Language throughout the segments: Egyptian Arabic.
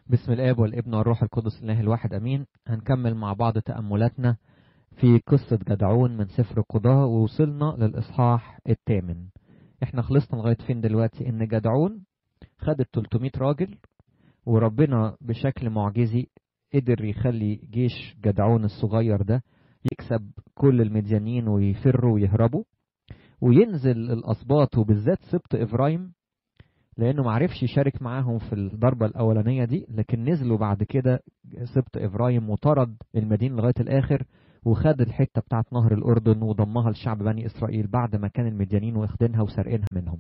بسم الآب والابن والروح القدس الله الواحد أمين هنكمل مع بعض تأملاتنا في قصة جدعون من سفر القضاء ووصلنا للإصحاح الثامن احنا خلصنا لغاية فين دلوقتي ان جدعون خد ال 300 راجل وربنا بشكل معجزي قدر يخلي جيش جدعون الصغير ده يكسب كل المديانين ويفروا ويهربوا وينزل الأسباط وبالذات سبط إفرايم لأنه معرفش يشارك معاهم في الضربة الأولانية دي لكن نزلوا بعد كده سبط إفرايم وطرد المدينة لغاية الآخر وخد الحتة بتاعت نهر الأردن وضمها لشعب بني إسرائيل بعد ما كان المديانين واخدينها وسارقينها منهم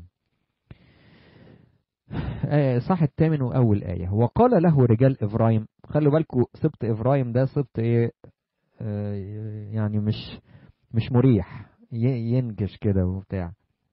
آه صح الثامن وأول آية وقال له رجال إفرايم خلوا بالكم سبط إفرايم ده سبط إيه آه يعني مش مش مريح ينجش كده وبتاع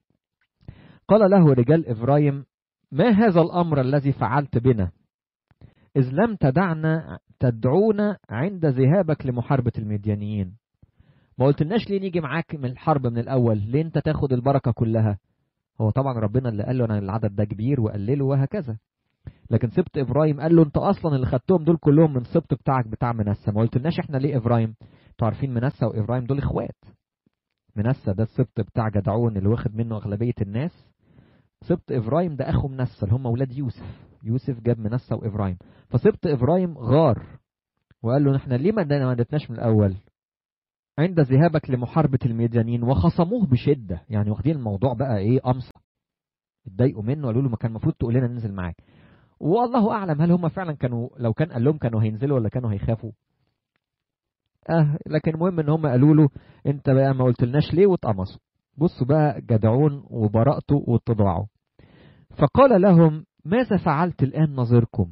قال له رجال إفرايم ما هذا الأمر الذي فعلت بنا إذ لم تدعنا تدعونا عند ذهابك لمحاربة المديانيين ما قلتلناش ليه نيجي معاك من الحرب من الأول ليه أنت تاخد البركة كلها هو طبعا ربنا اللي قال له أنا العدد ده كبير وقلله وهكذا لكن سبط إبراهيم قال له أنت أصلا اللي خدتهم دول كلهم من سبط بتاعك بتاع منسى ما قلتلناش إحنا ليه إبراهيم انتوا عارفين منسى وإبراهيم دول إخوات منسى ده السبط بتاع جدعون اللي واخد منه أغلبية الناس سبط إبراهيم ده أخو منسى اللي هم أولاد يوسف يوسف جاب منسى وإبراهيم فسبط إبراهيم غار وقال له احنا ليه ما ادتناش من الأول عند ذهابك لمحاربة المديانين وخصموه بشدة يعني واخدين الموضوع بقى ايه أمصى اتضايقوا منه قالوا له ما كان المفروض تقول لنا ننزل معاك والله أعلم هل هم فعلا كانوا لو كان قال لهم كانوا هينزلوا ولا كانوا هيخافوا اه لكن المهم ان هم قالوا له انت بقى ما قلتلناش ليه واتقمصوا بصوا بقى جدعون وبراءته واتضاعه فقال لهم ماذا فعلت الآن نظيركم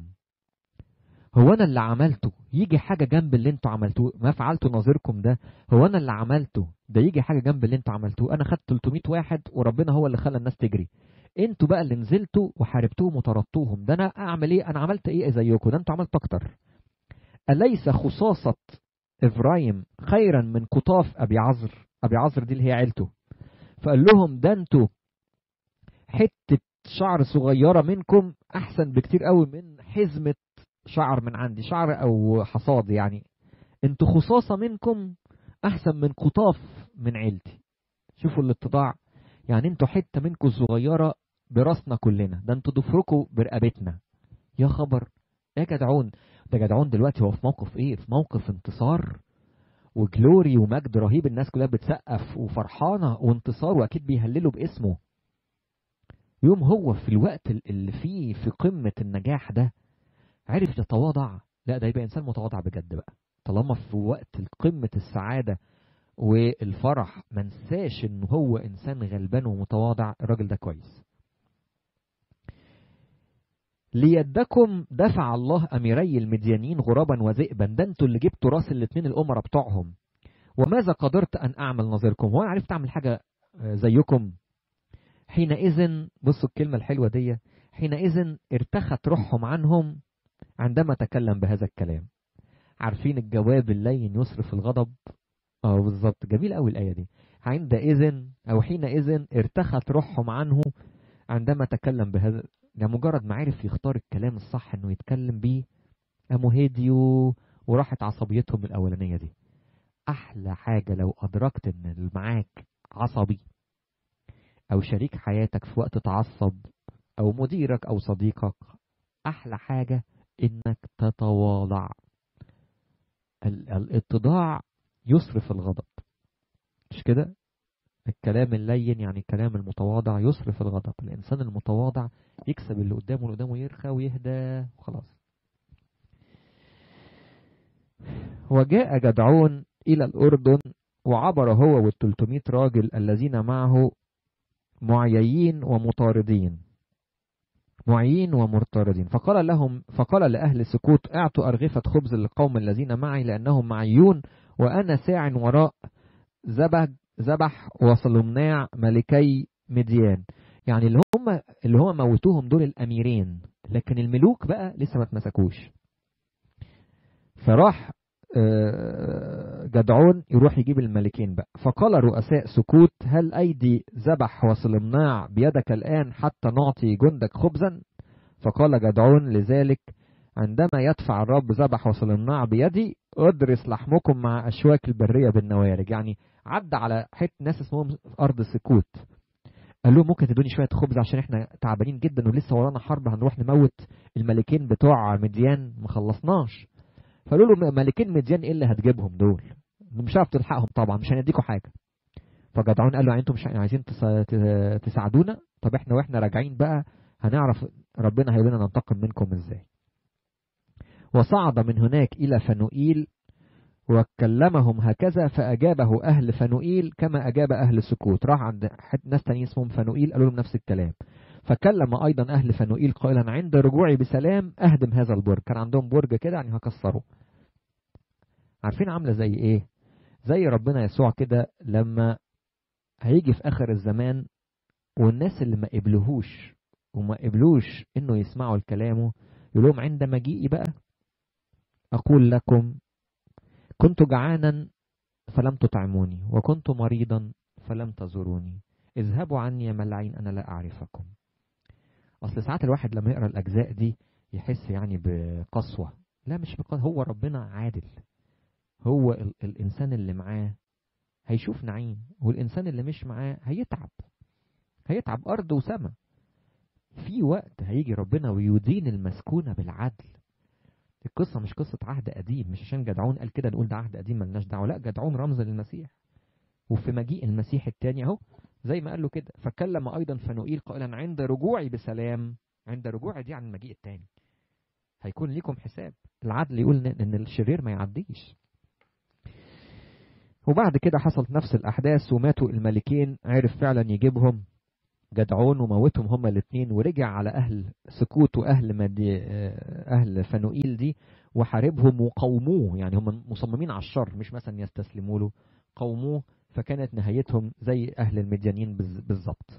هو أنا اللي عملته يجي حاجة جنب اللي انتوا عملتوه ما فعلته نظيركم ده هو أنا اللي عملته ده يجي حاجة جنب اللي انتوا عملتوه أنا خدت 300 واحد وربنا هو اللي خلى الناس تجري انتوا بقى اللي نزلتوا وحاربتوهم وطردتوهم ده أنا أعمل إيه أنا عملت إيه زيكم ده انتوا عملتوا أكتر أليس خصاصة إبراهيم خيرا من قطاف أبي عذر أبي عذر دي اللي هي عيلته فقال لهم ده انتوا حتة شعر صغيرة منكم أحسن بكتير قوي من حزمة شعر من عندي شعر أو حصاد يعني انتوا خصاصة منكم أحسن من قطاف من عيلتي شوفوا الاتضاع يعني انتوا حتة منكم صغيرة براسنا كلنا ده انتوا ضفركم برقبتنا يا خبر يا جدعون ده جدعون دلوقتي هو في موقف ايه في موقف انتصار وجلوري ومجد رهيب الناس كلها بتسقف وفرحانة وانتصار واكيد بيهللوا باسمه يوم هو في الوقت اللي فيه في قمة النجاح ده عرف يتواضع لا ده يبقى إنسان متواضع بجد بقى طالما في وقت قمة السعادة والفرح منساش إن هو إنسان غلبان ومتواضع الراجل ده كويس ليدكم دفع الله أميري المديانين غرابا وذئبا ده انتوا اللي جبتوا راس الاتنين الأمراء بتوعهم وماذا قدرت أن أعمل نظيركم هو عرفت أعمل حاجة زيكم حينئذ بصوا الكلمة الحلوة دي حينئذ ارتخت روحهم عنهم عندما تكلم بهذا الكلام عارفين الجواب اللين يصرف الغضب اه بالظبط جميل قوي الآية دي عندئذ أو حينئذ ارتخت روحهم عنه عندما تكلم بهذا لمجرد ما عرف يختار الكلام الصح انه يتكلم بيه قاموا هديوا وراحت عصبيتهم الأولانية دي أحلى حاجة لو أدركت إن اللي معاك عصبي أو شريك حياتك في وقت تعصب أو مديرك أو صديقك أحلى حاجة إنك تتواضع الاتضاع يصرف الغضب مش كده الكلام اللين يعني الكلام المتواضع يصرف الغضب الإنسان المتواضع يكسب اللي قدامه اللي قدامه يرخى ويهدى وخلاص وجاء جدعون إلى الأردن وعبر هو والتلتمائة راجل الذين معه معيين ومطاردين معيين ومطاردين فقال لهم فقال لأهل سكوت اعطوا أرغفة خبز للقوم الذين معي لأنهم معيون وأنا ساع وراء زبح زبح وصلمناع ملكي مديان يعني اللي هم اللي هم موتوهم دول الأميرين لكن الملوك بقى لسه ما اتمسكوش فراح جدعون يروح يجيب الملكين بقى فقال رؤساء سكوت هل أيدي ذبح وصلمناع بيدك الآن حتى نعطي جندك خبزا فقال جدعون لذلك عندما يدفع الرب ذبح وصلمناع بيدي ادرس لحمكم مع اشواك البريه بالنوارج يعني عدى على حته ناس اسمهم في ارض سكوت قال لهم ممكن تدوني شويه خبز عشان احنا تعبانين جدا ولسه ورانا حرب هنروح نموت الملكين بتوع مديان ما خلصناش فقالوا له ملكين مديان ايه اللي هتجيبهم دول مش هتعرف تلحقهم طبعا مش هنديكوا حاجه فجدعون قال له يعني انتم مش عايزين تساعدونا طب احنا واحنا راجعين بقى هنعرف ربنا هيقول لنا ننتقم منكم ازاي وصعد من هناك الى فنوئيل وكلمهم هكذا فأجابه أهل فنوئيل كما أجاب أهل سكوت راح عند ناس تانيين اسمهم فنوئيل قالوا لهم نفس الكلام فكلم أيضا أهل فنوئيل قائلا عند رجوعي بسلام أهدم هذا البرج كان عندهم برج كده يعني هكسره عارفين عاملة زي إيه زي ربنا يسوع كده لما هيجي في آخر الزمان والناس اللي ما قبلوهوش وما قبلوش إنه يسمعوا الكلامه يقول لهم عند مجيئي بقى أقول لكم كنت جعانا فلم تطعموني وكنت مريضا فلم تزوروني اذهبوا عني يا ملاعين أنا لا أعرفكم أصل ساعات الواحد لما يقرأ الأجزاء دي يحس يعني بقسوة لا مش بقسوة هو ربنا عادل هو ال الإنسان اللي معاه هيشوف نعيم والإنسان اللي مش معاه هيتعب هيتعب أرض وسماء في وقت هيجي ربنا ويدين المسكونة بالعدل القصة مش قصة عهد قديم مش عشان جدعون قال كده نقول ده عهد قديم ملناش دعوة لا جدعون رمز للمسيح وفي مجيء المسيح الثاني اهو زي ما قال له كده فكلم ايضا فنوئيل قائلا عند رجوعي بسلام عند رجوعي دي عن المجيء الثاني هيكون ليكم حساب العدل يقول ان الشرير ما يعديش وبعد كده حصلت نفس الاحداث وماتوا الملكين عرف فعلا يجيبهم جدعون وموتهم هما الاثنين ورجع على اهل سكوت واهل مدي اهل فنوئيل دي وحاربهم وقوموه يعني هم مصممين على الشر مش مثلا يستسلموا له قوموه فكانت نهايتهم زي اهل المديانين بالظبط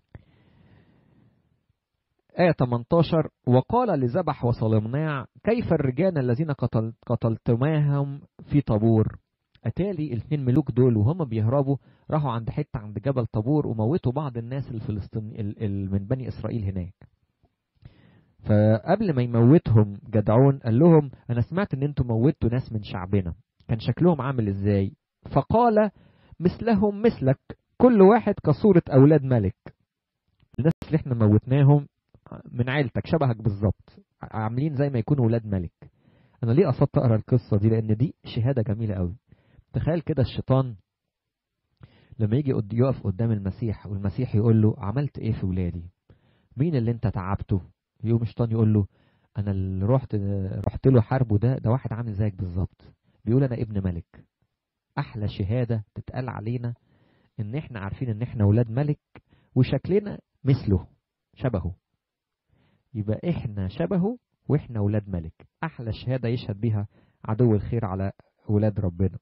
آية 18 وقال لذبح وصلمناع كيف الرجال الذين قتل قتلتماهم في طابور أتالي الاثنين ملوك دول وهم بيهربوا راحوا عند حتة عند جبل طابور وموتوا بعض الناس الفلسطيني من بني إسرائيل هناك فقبل ما يموتهم جدعون قال لهم أنا سمعت إن أنتم موتوا ناس من شعبنا كان شكلهم عامل إزاي فقال مثلهم مثلك كل واحد كصورة أولاد ملك الناس اللي احنا موتناهم من عيلتك شبهك بالظبط عاملين زي ما يكونوا ولاد ملك انا ليه قصدت اقرا القصه دي لان دي شهاده جميله قوي تخيل كده الشيطان لما يجي يقف قدام المسيح والمسيح يقول له عملت ايه في ولادي مين اللي انت تعبته يقوم الشيطان يقول له انا اللي رحت رحت له حاربه ده ده واحد عامل زيك بالظبط بيقول انا ابن ملك احلى شهاده تتقال علينا ان احنا عارفين ان احنا ولاد ملك وشكلنا مثله شبهه يبقى احنا شبهه واحنا ولاد ملك احلى شهاده يشهد بيها عدو الخير على ولاد ربنا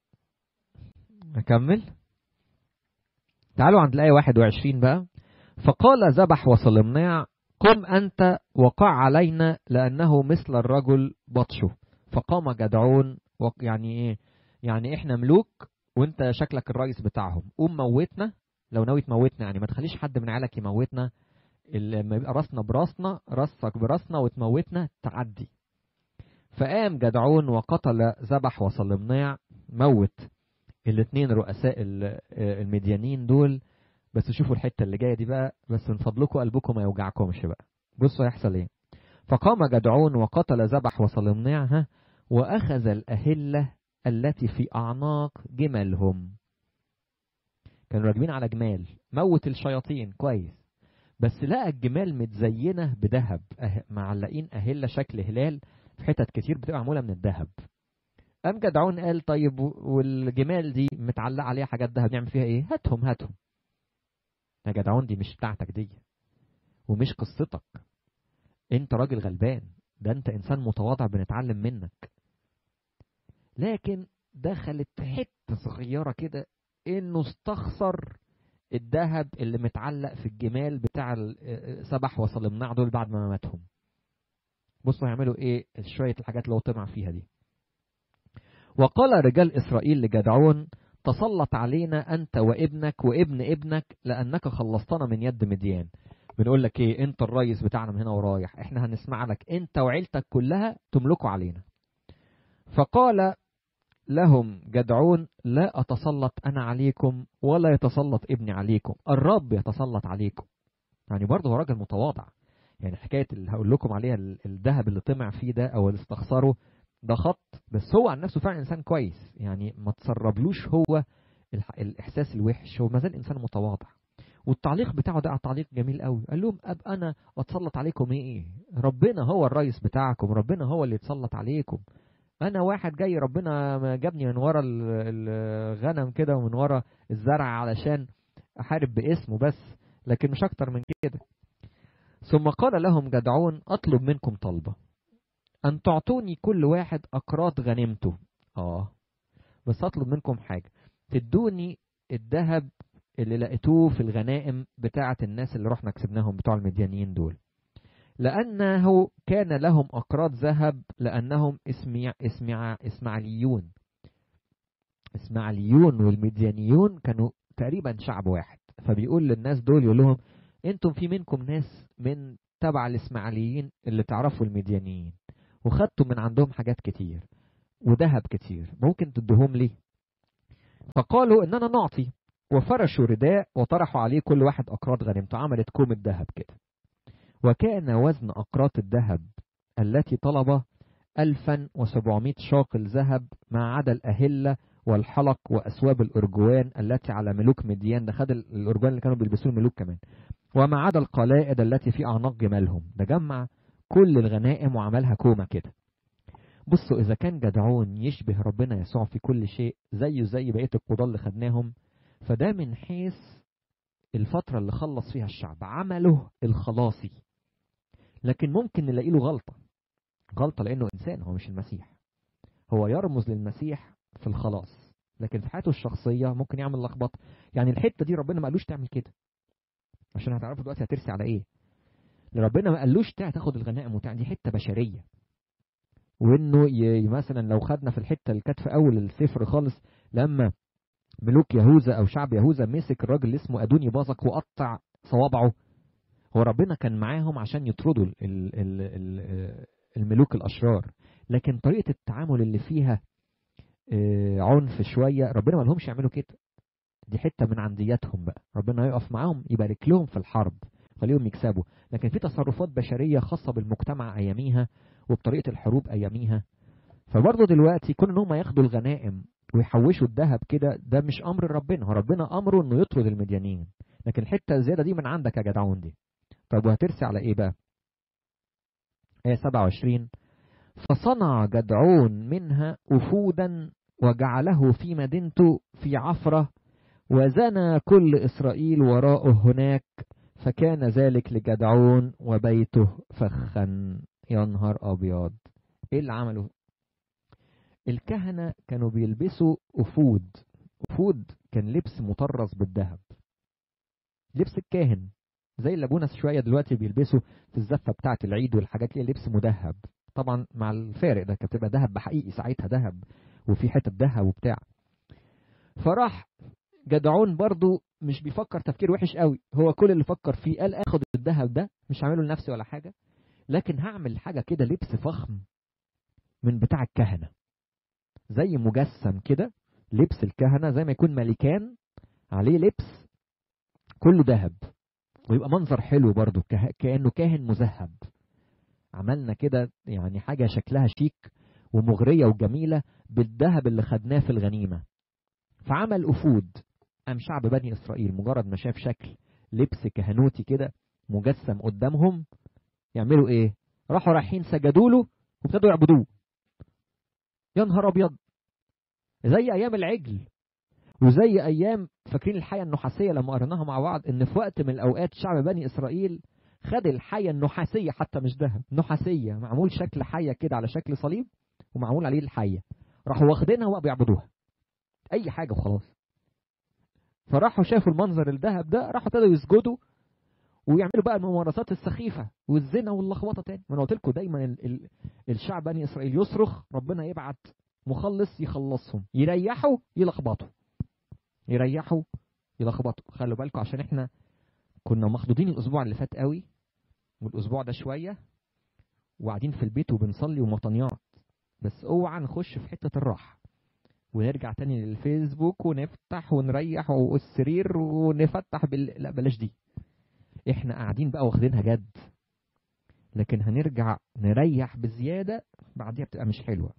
أكمل تعالوا عند الآية 21 بقى فقال ذبح وصلمناع قم أنت وقع علينا لأنه مثل الرجل بطشه فقام جدعون يعني إيه يعني إحنا ملوك وأنت شكلك الرئيس بتاعهم قوم موتنا لو ناوي تموتنا يعني ما تخليش حد من عيالك يموتنا لما يبقى راسنا براسنا راسك براسنا وتموتنا تعدي فقام جدعون وقتل ذبح وصلمناع موت الاثنين رؤساء المديانين دول بس شوفوا الحته اللي جايه دي بقى بس من فضلكم قلبكم ما يوجعكمش بقى بصوا هيحصل ايه فقام جدعون وقتل ذبح وصلمناعها واخذ الاهله التي في اعناق جملهم كانوا راكبين على جمال موت الشياطين كويس بس لقى الجمال متزينه بذهب أه... معلقين اهله شكل هلال في حتت كتير بتبقى معموله من الذهب قام جدعون قال طيب والجمال دي متعلق عليها حاجات دهب نعمل فيها ايه هاتهم هاتهم يا جدعون دي مش بتاعتك دي ومش قصتك انت راجل غلبان ده انت انسان متواضع بنتعلم منك لكن دخلت حته صغيره كده انه استخسر الذهب اللي متعلق في الجمال بتاع سبح وصلمناع دول بعد ما ماتهم بصوا هيعملوا ايه شويه الحاجات اللي هو طمع فيها دي وقال رجال إسرائيل لجدعون تسلط علينا أنت وابنك وابن ابنك لأنك خلصتنا من يد مديان بنقول لك ايه انت الريس بتاعنا من هنا ورايح احنا هنسمع لك انت وعيلتك كلها تملكوا علينا فقال لهم جدعون لا أتسلط أنا عليكم ولا يتسلط ابني عليكم الرب يتسلط عليكم يعني برضه هو راجل متواضع يعني حكاية اللي هقول لكم عليها الذهب اللي طمع فيه ده أو اللي استخسره ده خط بس هو عن نفسه فعلا إنسان كويس يعني ما تسربلوش هو الإحساس الوحش هو ما زال إنسان متواضع والتعليق بتاعه ده تعليق جميل قوي قال لهم أب أنا أتسلط عليكم إيه ربنا هو الرئيس بتاعكم ربنا هو اللي يتسلط عليكم انا واحد جاي ربنا جابني من ورا الغنم كده ومن ورا الزرع علشان احارب باسمه بس لكن مش اكتر من كده ثم قال لهم جدعون اطلب منكم طلبة ان تعطوني كل واحد اقراط غنيمته اه بس اطلب منكم حاجة تدوني الذهب اللي لقيتوه في الغنائم بتاعة الناس اللي رحنا كسبناهم بتوع المديانيين دول لأنه كان لهم أقراط ذهب لأنهم اسمع اسمع اسماعيليون اسماعيليون والمديانيون كانوا تقريبا شعب واحد فبيقول للناس دول يقول لهم انتم في منكم ناس من تبع الاسماعيليين اللي تعرفوا المديانيين وخدتوا من عندهم حاجات كتير وذهب كتير ممكن تدوهم لي فقالوا اننا نعطي وفرشوا رداء وطرحوا عليه كل واحد اقراط غنيمته عملت كوم الذهب كده وكان وزن أقراط الذهب التي طلب 1700 شاقل ذهب ما عدا الأهلة والحلق وأسواب الأرجوان التي على ملوك مديان ده خد الأرجوان اللي كانوا بيلبسوه الملوك كمان وما عدا القلائد التي في أعناق جمالهم ده جمع كل الغنائم وعملها كومة كده بصوا إذا كان جدعون يشبه ربنا يسوع في كل شيء زيه زي بقية القضاة اللي خدناهم فده من حيث الفترة اللي خلص فيها الشعب عمله الخلاصي لكن ممكن نلاقي له غلطة غلطة لأنه إنسان هو مش المسيح هو يرمز للمسيح في الخلاص لكن في حياته الشخصية ممكن يعمل لخبطة يعني الحتة دي ربنا ما قالوش تعمل كده عشان هتعرفوا دلوقتي هترسي على ايه ربنا ما قالوش تاخد الغنائم وتاع دي حتة بشرية وانه مثلا لو خدنا في الحتة اللي كانت في اول السفر خالص لما ملوك يهوذا او شعب يهوذا مسك الراجل اللي اسمه ادوني بازق وقطع صوابعه هو ربنا كان معاهم عشان يطردوا ال ال ال الملوك الاشرار لكن طريقه التعامل اللي فيها عنف شويه ربنا ما لهمش يعملوا كده دي حته من عندياتهم بقى ربنا يقف معاهم يبارك لهم في الحرب خليهم يكسبوا لكن في تصرفات بشريه خاصه بالمجتمع اياميها وبطريقه الحروب اياميها فبرضه دلوقتي كون ان هم ياخدوا الغنائم ويحوشوا الذهب كده ده مش امر ربنا هو ربنا امره انه يطرد المديانين لكن الحته الزياده دي من عندك يا جدعون دي طب وهترسي على ايه بقى آية 27 فصنع جدعون منها أفودا وجعله في مدينته في عفرة وزنى كل إسرائيل وراءه هناك فكان ذلك لجدعون وبيته فخا يا نهار أبيض إيه اللي عمله الكهنة كانوا بيلبسوا أفود أفود كان لبس مطرز بالذهب لبس الكاهن زي اللي ابونا شويه دلوقتي بيلبسوا في الزفه بتاعه العيد والحاجات دي لبس مدهب طبعا مع الفارق ده كانت بتبقى ذهب بحقيقي ساعتها ذهب وفي حته ذهب وبتاع فراح جدعون برضو مش بيفكر تفكير وحش قوي هو كل اللي فكر فيه قال اخد الذهب ده مش هعمله لنفسي ولا حاجه لكن هعمل حاجه كده لبس فخم من بتاع الكهنه زي مجسم كده لبس الكهنه زي ما يكون ملكان عليه لبس كله ذهب ويبقى منظر حلو برضو كأنه كاهن مذهب عملنا كده يعني حاجة شكلها شيك ومغرية وجميلة بالذهب اللي خدناه في الغنيمة فعمل أفود قام شعب بني إسرائيل مجرد ما شاف شكل لبس كهنوتي كده مجسم قدامهم يعملوا إيه؟ راحوا رايحين سجدوا له وابتدوا يعبدوه يا نهار أبيض زي أيام العجل وزي ايام فاكرين الحيه النحاسيه لما قريناها مع بعض ان في وقت من الاوقات شعب بني اسرائيل خد الحيه النحاسيه حتى مش ذهب نحاسيه معمول شكل حيه كده على شكل صليب ومعمول عليه الحيه راحوا واخدينها وبقوا بيعبدوها اي حاجه وخلاص فراحوا شافوا المنظر الذهب ده راحوا ابتدوا يسجدوا ويعملوا بقى الممارسات السخيفه والزنا واللخبطه تاني ما انا قلت لكم دايما ال ال الشعب بني اسرائيل يصرخ ربنا يبعت مخلص يخلصهم يريحوا يلخبطوا يريحوا يلخبطوا خلوا بالكم عشان احنا كنا مخضوضين الاسبوع اللي فات قوي والاسبوع ده شويه وقاعدين في البيت وبنصلي ومطنيات بس اوعى نخش في حته الراحه ونرجع تاني للفيسبوك ونفتح ونريح والسرير ونفتح بال... لا بلاش دي احنا قاعدين بقى واخدينها جد لكن هنرجع نريح بزياده بعديها بتبقى مش حلوه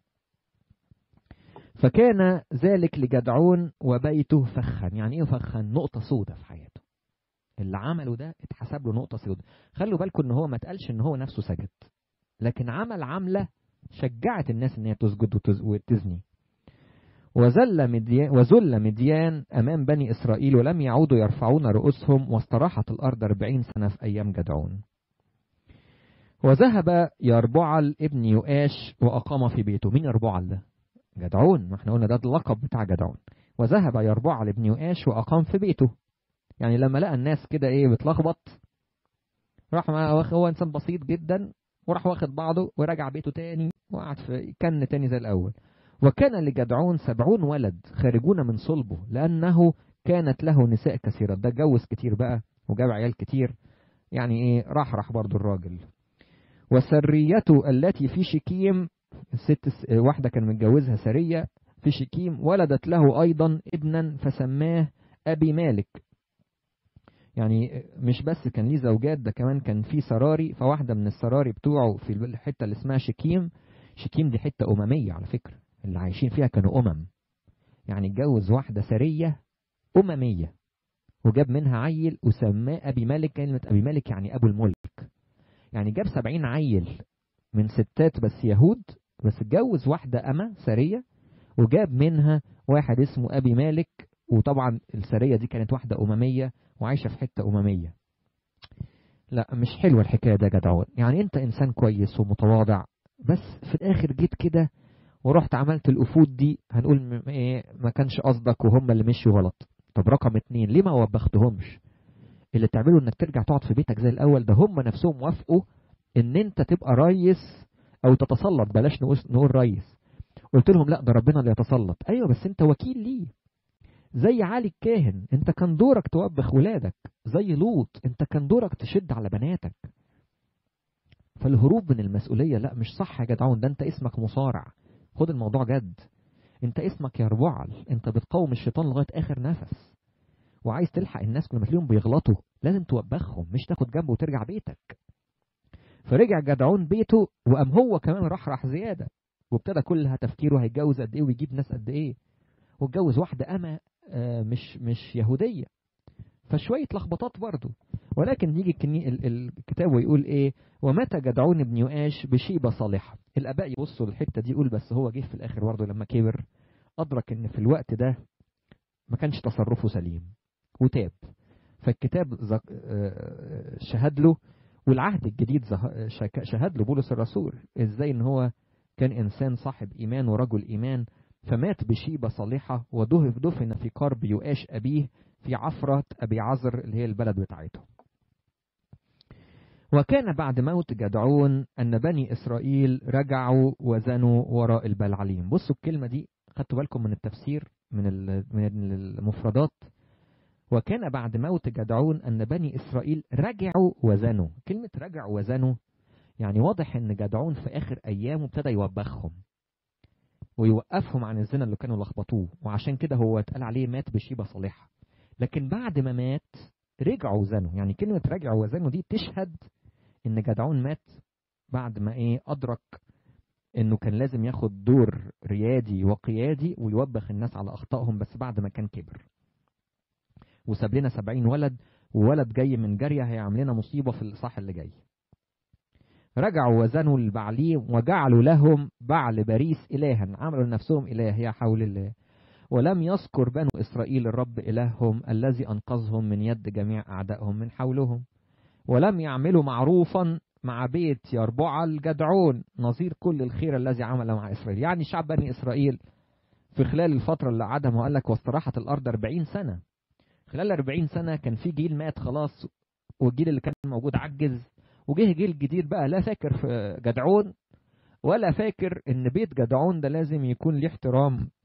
فكان ذلك لجدعون وبيته فخا يعني ايه فخا نقطه سودة في حياته اللي عمله ده اتحسب له نقطه سودة خلوا بالكم ان هو ما اتقالش ان هو نفسه سجد لكن عمل عمله شجعت الناس ان هي تسجد وتزني وزل مديان وزل مديان امام بني اسرائيل ولم يعودوا يرفعون رؤوسهم واستراحت الارض أربعين سنه في ايام جدعون وذهب يربعل ابن يؤاش واقام في بيته مين يربعل ده جدعون ما احنا قلنا ده اللقب بتاع جدعون وذهب يربعل ابن يؤاش واقام في بيته يعني لما لقى الناس كده ايه بتلخبط راح هو انسان بسيط جدا وراح واخد بعضه ورجع بيته تاني وقعد في كن تاني زي الاول وكان لجدعون سبعون ولد خارجون من صلبه لأنه كانت له نساء كثيرة ده جوز كتير بقى وجاب عيال كتير يعني ايه راح راح برضو الراجل وسريته التي في شكيم ست واحدة كان متجوزها سرية في شكيم ولدت له أيضا ابنا فسماه أبي مالك يعني مش بس كان ليه زوجات ده كمان كان في سراري فواحدة من السراري بتوعه في الحتة اللي اسمها شكيم شكيم دي حتة أممية على فكرة اللي عايشين فيها كانوا أمم يعني اتجوز واحدة سرية أممية وجاب منها عيل وسماه أبي مالك كلمة أبي مالك يعني أبو الملك يعني جاب سبعين عيل من ستات بس يهود بس اتجوز واحدة أمة سرية وجاب منها واحد اسمه أبي مالك وطبعا السرية دي كانت واحدة أممية وعايشة في حتة أممية لا مش حلوة الحكاية ده جدعون يعني انت انسان كويس ومتواضع بس في الاخر جيت كده ورحت عملت الأفود دي هنقول ايه ما كانش قصدك وهم اللي مشوا غلط طب رقم اتنين ليه ما وبختهمش اللي تعمله انك ترجع تقعد في بيتك زي الاول ده هم نفسهم وافقوا ان انت تبقى ريس او تتسلط بلاش نقول ريس قلت لهم لا ده ربنا اللي يتسلط ايوه بس انت وكيل ليه زي علي الكاهن انت كان دورك توبخ ولادك زي لوط انت كان دورك تشد على بناتك فالهروب من المسؤوليه لا مش صح يا جدعون ده انت اسمك مصارع خد الموضوع جد انت اسمك يا ربعل انت بتقاوم الشيطان لغايه اخر نفس وعايز تلحق الناس كل ما تلاقيهم بيغلطوا لازم توبخهم مش تاخد جنبه وترجع بيتك فرجع جدعون بيته وقام هو كمان راح راح زياده وابتدى كلها تفكيره هيتجوز قد ايه ويجيب ناس قد ايه واتجوز واحده اما آه مش مش يهوديه فشويه لخبطات برضه ولكن يجي الكتاب ويقول ايه ومتى جدعون ابن يؤاش بشيبه صالحه الاباء يبصوا للحته دي يقول بس هو جه في الاخر برضه لما كبر ادرك ان في الوقت ده ما كانش تصرفه سليم وتاب فالكتاب شهد له والعهد الجديد شهد له بولس الرسول ازاي ان هو كان انسان صاحب ايمان ورجل ايمان فمات بشيبه صالحه ودفن في قرب يؤاش ابيه في عفرة أبي عزر اللي هي البلد بتاعته وكان بعد موت جدعون أن بني إسرائيل رجعوا وزنوا وراء البلعليم بصوا الكلمة دي خدتوا بالكم من التفسير من من المفردات وكان بعد موت جدعون أن بني إسرائيل رجعوا وزنوا كلمة رجعوا وزنوا يعني واضح أن جدعون في آخر أيامه ابتدى يوبخهم ويوقفهم عن الزنا اللي كانوا لخبطوه وعشان كده هو اتقال عليه مات بشيبة صالحة لكن بعد ما مات رجعوا وزنوا يعني كلمة رجعوا وزنوا دي تشهد ان جدعون مات بعد ما ايه ادرك انه كان لازم ياخد دور ريادي وقيادي ويوبخ الناس على اخطائهم بس بعد ما كان كبر وساب لنا سبعين ولد وولد جاي من جارية هيعمل لنا مصيبة في الاصحاح اللي جاي رجعوا وزنوا البعليم وجعلوا لهم بعل باريس إلها عملوا لنفسهم إله يا حول الله ولم يذكر بنو إسرائيل الرب إلههم الذي أنقذهم من يد جميع أعدائهم من حولهم ولم يعملوا معروفا مع بيت يربع الجدعون نظير كل الخير الذي عمل مع إسرائيل يعني شعب بني إسرائيل في خلال الفترة اللي عدم وقال لك واستراحت الأرض 40 سنة خلال 40 سنة كان في جيل مات خلاص والجيل اللي كان موجود عجز وجه جيل جديد بقى لا فاكر في جدعون ولا فاكر ان بيت جدعون ده لازم يكون ليه احترام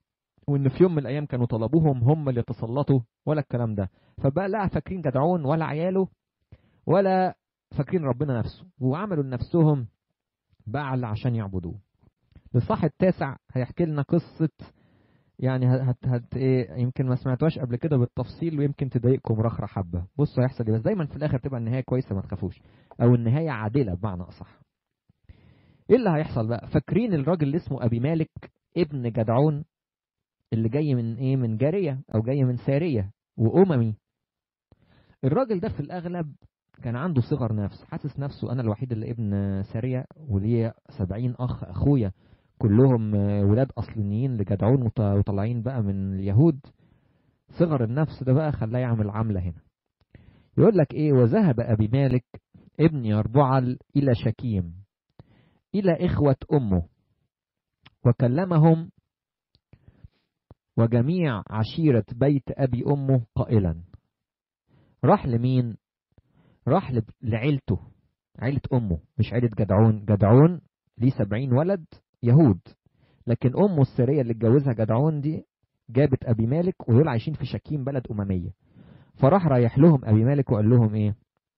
وان في يوم من الايام كانوا طلبوهم هم اللي تسلطوا ولا الكلام ده فبقى لا فاكرين جدعون ولا عياله ولا فاكرين ربنا نفسه وعملوا لنفسهم بعل عشان يعبدوه الصح التاسع هيحكي لنا قصة يعني هت هت ايه يمكن ما سمعتوهاش قبل كده بالتفصيل ويمكن تضايقكم رخرة حبة بصوا هيحصل ايه بس دايما في الاخر تبقى النهاية كويسة ما تخافوش او النهاية عادلة بمعنى اصح ايه اللي هيحصل بقى فاكرين الراجل اللي اسمه ابي مالك ابن جدعون اللي جاي من ايه من جارية او جاي من سارية واممي الراجل ده في الاغلب كان عنده صغر نفس حاسس نفسه انا الوحيد اللي ابن سارية وليه سبعين اخ اخويا كلهم ولاد اصليين لجدعون وطالعين بقى من اليهود صغر النفس ده بقى خلاه يعمل عملة هنا يقول لك ايه وذهب ابي مالك ابن يربعل الى شكيم الى اخوة امه وكلمهم وجميع عشيرة بيت ابي امه قائلا راح لمين راح لعيلته عيلة امه مش عيلة جدعون جدعون ليه سبعين ولد يهود لكن امه السريه اللي اتجوزها جدعون دي جابت ابي مالك ودول عايشين في شكيم بلد امميه فراح رايح لهم ابي مالك وقال لهم ايه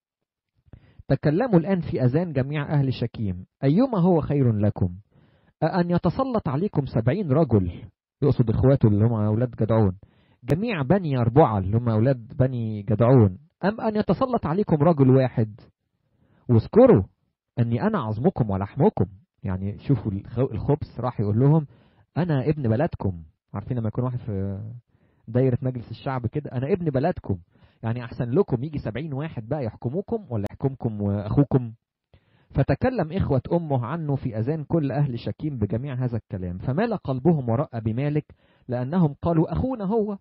تكلموا الان في اذان جميع اهل شكيم ايما هو خير لكم أأن يتسلط عليكم سبعين رجل يقصد اخواته اللي هم اولاد جدعون جميع بني أربعة اللي هم اولاد بني جدعون ام ان يتسلط عليكم رجل واحد واذكروا اني انا عظمكم ولحمكم يعني شوفوا الخبز راح يقول لهم انا ابن بلدكم عارفين لما يكون واحد في دايرة مجلس الشعب كده انا ابن بلدكم يعني احسن لكم يجي سبعين واحد بقى يحكموكم ولا يحكمكم واخوكم فتكلم إخوة أمه عنه في أذان كل أهل شكيم بجميع هذا الكلام فمال قلبهم وراء أبي مالك لأنهم قالوا أخونا هو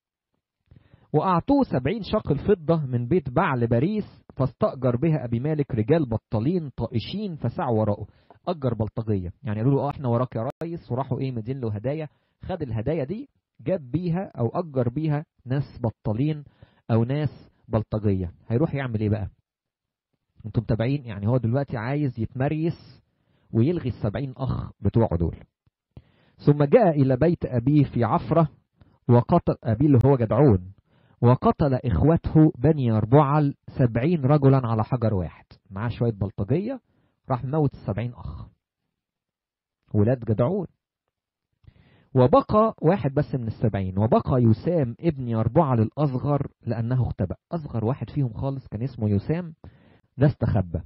وأعطوه سبعين شقل فضة من بيت بعل باريس فاستأجر بها أبي مالك رجال بطالين طائشين فسعوا وراءه أجر بلطجية يعني قالوا له اه احنا وراك يا ريس وراحوا ايه مدين له هدايا خد الهدايا دي جاب بيها او أجر بيها ناس بطالين او ناس بلطجية هيروح يعمل ايه بقى انتم متابعين يعني هو دلوقتي عايز يتمريس ويلغي السبعين أخ بتوعه دول ثم جاء إلى بيت أبيه في عفرة وقتل أبيه اللي هو جدعون وقتل إخوته بني أربعل سبعين رجلا على حجر واحد معاه شوية بلطجية راح موت السبعين أخ ولاد جدعون وبقى واحد بس من السبعين وبقى يسام ابن أربعة للأصغر لأنه اختبأ أصغر واحد فيهم خالص كان اسمه يسام ده استخبى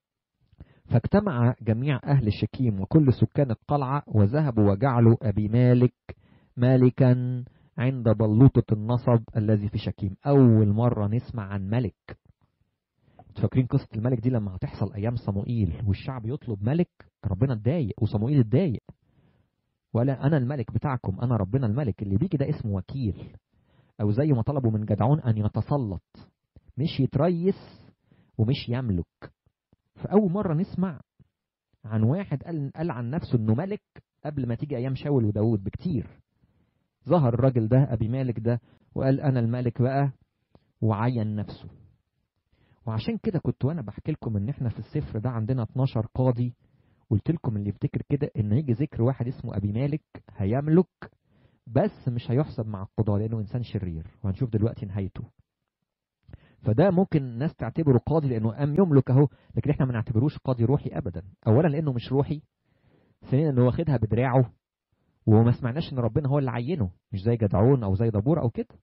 فاجتمع جميع أهل شكيم وكل سكان القلعة وذهبوا وجعلوا أبي مالك مالكا عند بلوطة النصب الذي في شكيم أول مرة نسمع عن ملك فاكرين قصة الملك دي لما هتحصل أيام صموئيل والشعب يطلب ملك ربنا اتضايق وصموئيل اتضايق ولا أنا الملك بتاعكم أنا ربنا الملك اللي بيجي ده اسمه وكيل أو زي ما طلبوا من جدعون أن يتسلط مش يتريس ومش يملك فأول مرة نسمع عن واحد قال, قال عن نفسه انه ملك قبل ما تيجي ايام شاول وداود بكتير ظهر الراجل ده ابي مالك ده وقال انا الملك بقى وعين نفسه وعشان كده كنت وانا بحكي لكم ان احنا في السفر ده عندنا 12 قاضي قلت لكم اللي يفتكر كده ان يجي ذكر واحد اسمه ابي مالك هيملك بس مش هيحسب مع القضاء لانه انسان شرير وهنشوف دلوقتي نهايته فده ممكن الناس تعتبره قاضي لانه قام يملك اهو لكن احنا ما نعتبروش قاضي روحي ابدا اولا لانه مش روحي ثانيا انه واخدها بدراعه وما سمعناش ان ربنا هو اللي عينه مش زي جدعون او زي دبور او كده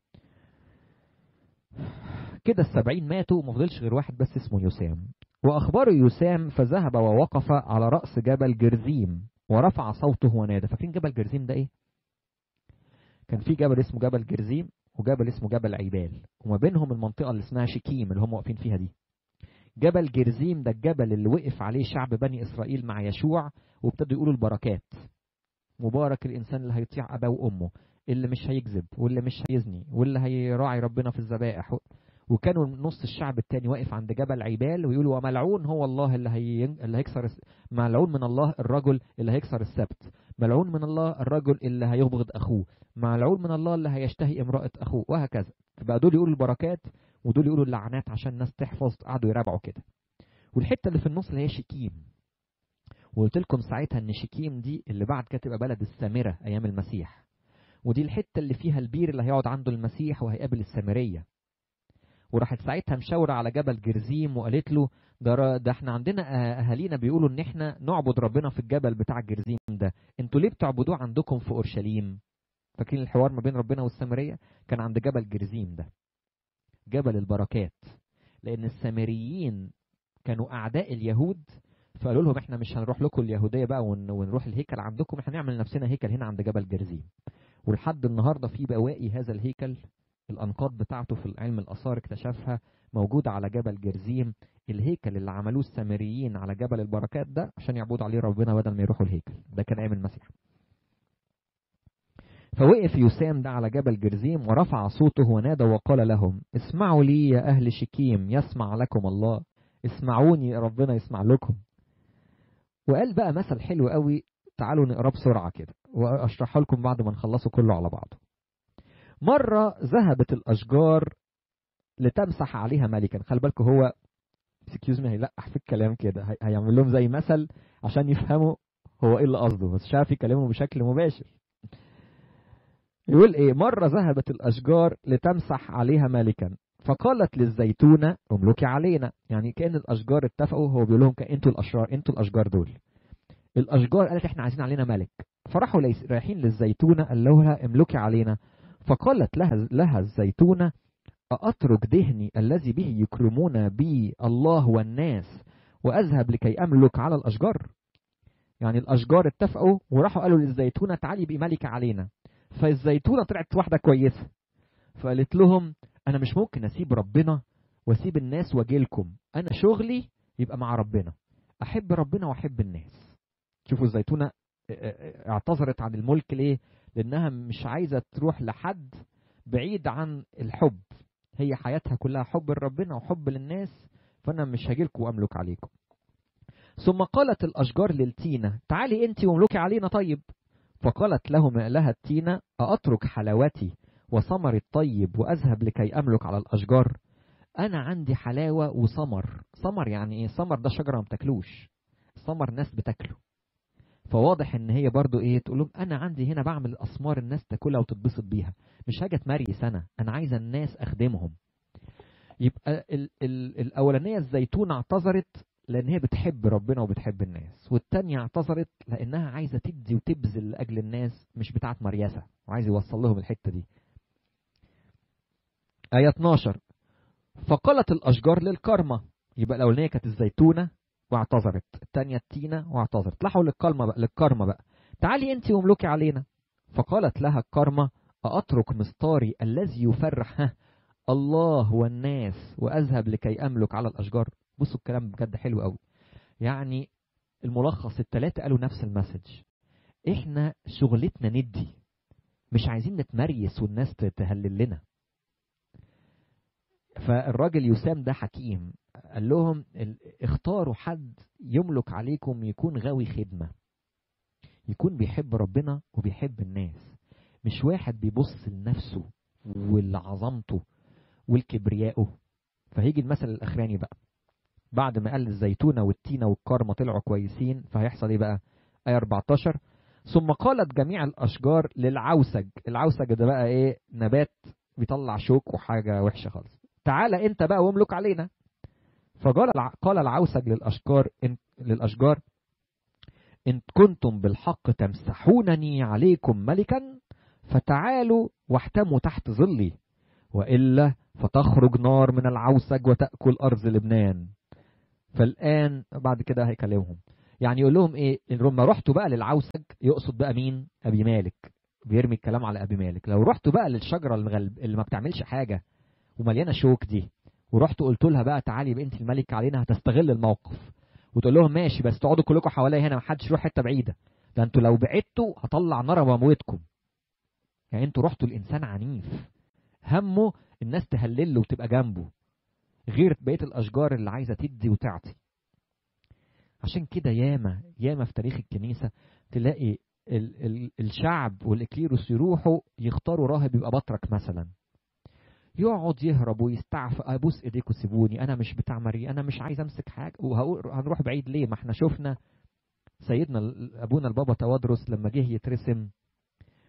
كده السبعين ماتوا وما فضلش غير واحد بس اسمه يسام واخبره يسام فذهب ووقف على راس جبل جرزيم ورفع صوته ونادى فاكرين جبل جرزيم ده ايه كان في جبل اسمه جبل جرزيم وجبل اسمه جبل عيبال وما بينهم المنطقة اللي اسمها شكيم اللي هم واقفين فيها دي جبل جرزيم ده الجبل اللي وقف عليه شعب بني إسرائيل مع يشوع وابتدوا يقولوا البركات مبارك الإنسان اللي هيطيع أباه وأمه اللي مش هيكذب واللي مش هيزني واللي هيراعي ربنا في الذبائح وكانوا نص الشعب التاني واقف عند جبل عيبال ويقولوا وملعون هو الله اللي هي اللي هيكسر ملعون من الله الرجل اللي هيكسر السبت ملعون من الله الرجل اللي هيبغض اخوه ملعون من الله اللي هيشتهي امرأة اخوه وهكذا فبقى دول يقولوا البركات ودول يقولوا اللعنات عشان الناس تحفظ قعدوا يراجعوا كده والحته اللي في النص اللي هي شكيم وقلت لكم ساعتها ان شكيم دي اللي بعد كده تبقى بلد السامره ايام المسيح ودي الحته اللي فيها البير اللي هيقعد عنده المسيح وهيقابل السامريه وراحت ساعتها مشاوره على جبل جرزيم وقالت له ده ده احنا عندنا اهالينا بيقولوا ان احنا نعبد ربنا في الجبل بتاع جرزيم ده انتوا ليه بتعبدوه عندكم في اورشليم فاكرين الحوار ما بين ربنا والسامريه كان عند جبل جرزيم ده جبل البركات لان السامريين كانوا اعداء اليهود فقالوا لهم احنا مش هنروح لكم اليهوديه بقى ونروح الهيكل عندكم احنا هنعمل لنفسنا هيكل هنا عند جبل جرزيم ولحد النهارده في بواقي هذا الهيكل الانقاض بتاعته في علم الاثار اكتشفها موجوده على جبل جرزيم الهيكل اللي عملوه السامريين على جبل البركات ده عشان يعبدوا عليه ربنا بدل ما يروحوا الهيكل ده كان ايام المسيح فوقف يسام ده على جبل جرزيم ورفع صوته ونادى وقال لهم اسمعوا لي يا أهل شكيم يسمع لكم الله اسمعوني ربنا يسمع لكم وقال بقى مثل حلو قوي تعالوا نقراه بسرعة كده وأشرحه لكم بعد ما نخلصه كله على بعضه مرة ذهبت الأشجار لتمسح عليها ملكا خلي بالكم هو اكسكيوز مي هيلقح في الكلام كده هيعمل لهم زي مثل عشان يفهموا هو ايه اللي قصده بس مش عارف يكلمه بشكل مباشر يقول ايه مرة ذهبت الأشجار لتمسح عليها مالكا فقالت للزيتونة املكي علينا يعني كأن الأشجار اتفقوا هو بيقول لهم انتوا الأشرار انتوا الأشجار دول الأشجار قالت احنا عايزين علينا ملك فراحوا رايحين للزيتونة قال لها املكي علينا فقالت لها لها الزيتونة أترك دهني الذي به يكرمون بي الله والناس وأذهب لكي أملك على الأشجار يعني الأشجار اتفقوا وراحوا قالوا للزيتونة تعالي بقي ملكة علينا فالزيتونه طلعت واحده كويسه فقالت لهم انا مش ممكن اسيب ربنا واسيب الناس واجي لكم انا شغلي يبقى مع ربنا احب ربنا واحب الناس شوفوا الزيتونه اعتذرت عن الملك ليه لانها مش عايزه تروح لحد بعيد عن الحب هي حياتها كلها حب لربنا وحب للناس فانا مش هاجيلكم واملك عليكم ثم قالت الاشجار للتينه تعالي انت واملكي علينا طيب فقالت لهم لها التينة أأترك حلاوتي وثمر الطيب وأذهب لكي أملك على الأشجار أنا عندي حلاوة وثمر ثمر يعني إيه ثمر ده شجرة ما بتاكلوش ثمر ناس بتاكله فواضح ان هي برضو ايه تقول لهم انا عندي هنا بعمل اسمار الناس تاكلها وتتبسط بيها مش حاجه تمريس انا انا عايزه الناس اخدمهم يبقى ال ال الاولانيه الزيتونه اعتذرت لان هي بتحب ربنا وبتحب الناس والتانية اعتذرت لانها عايزة تدي وتبذل لاجل الناس مش بتاعت مريسة وعايز يوصل لهم الحتة دي آية 12 فقالت الأشجار للكرمة يبقى الأولانية كانت الزيتونة واعتذرت الثانية التينة واعتذرت راحوا للكرمة بقى للكرمة بقى تعالي أنت واملكي علينا فقالت لها الكرمة أأترك مستاري الذي يفرح الله والناس وأذهب لكي أملك على الأشجار بصوا الكلام بجد حلو قوي يعني الملخص الثلاثة قالوا نفس المسج احنا شغلتنا ندي مش عايزين نتمريس والناس تهلل لنا فالراجل يسام ده حكيم قال لهم اختاروا حد يملك عليكم يكون غاوي خدمة يكون بيحب ربنا وبيحب الناس مش واحد بيبص لنفسه ولعظمته والكبريائه فهيجي المثل الاخراني بقى بعد ما قال الزيتونه والتينه والكرمه طلعوا كويسين فهيحصل ايه بقى؟ ايه 14 ثم قالت جميع الاشجار للعوسج، العوسج ده بقى ايه؟ نبات بيطلع شوك وحاجه وحشه خالص. تعالى انت بقى واملك علينا. فقال قال العوسج للاشجار إن للاشجار ان كنتم بالحق تمسحونني عليكم ملكا فتعالوا واحتموا تحت ظلي والا فتخرج نار من العوسج وتاكل ارض لبنان فالآن بعد كده هيكلمهم يعني يقول لهم ايه لما رحتوا بقى للعوسج يقصد بقى مين ابي مالك بيرمي الكلام على ابي مالك لو رحتوا بقى للشجره الغلب اللي ما بتعملش حاجه ومليانه شوك دي ورحتوا قلت لها بقى تعالي بقى انت الملك علينا هتستغل الموقف وتقول لهم ماشي بس تقعدوا كلكم حواليا هنا ما حدش يروح حته بعيده ده انتوا لو بعدتوا هطلع نار واموتكم يعني انتوا رحتوا الانسان عنيف همه الناس تهلل له وتبقى جنبه غير بقيه الاشجار اللي عايزه تدي وتعطي عشان كده ياما ياما في تاريخ الكنيسه تلاقي ال ال الشعب والاكليروس يروحوا يختاروا راهب يبقى بطرك مثلا يقعد يهرب ويستعفى ابوس ايديكم سيبوني انا مش بتاع مري انا مش عايز امسك حاجه وهنروح بعيد ليه ما احنا شفنا سيدنا ابونا البابا توادرس لما جه يترسم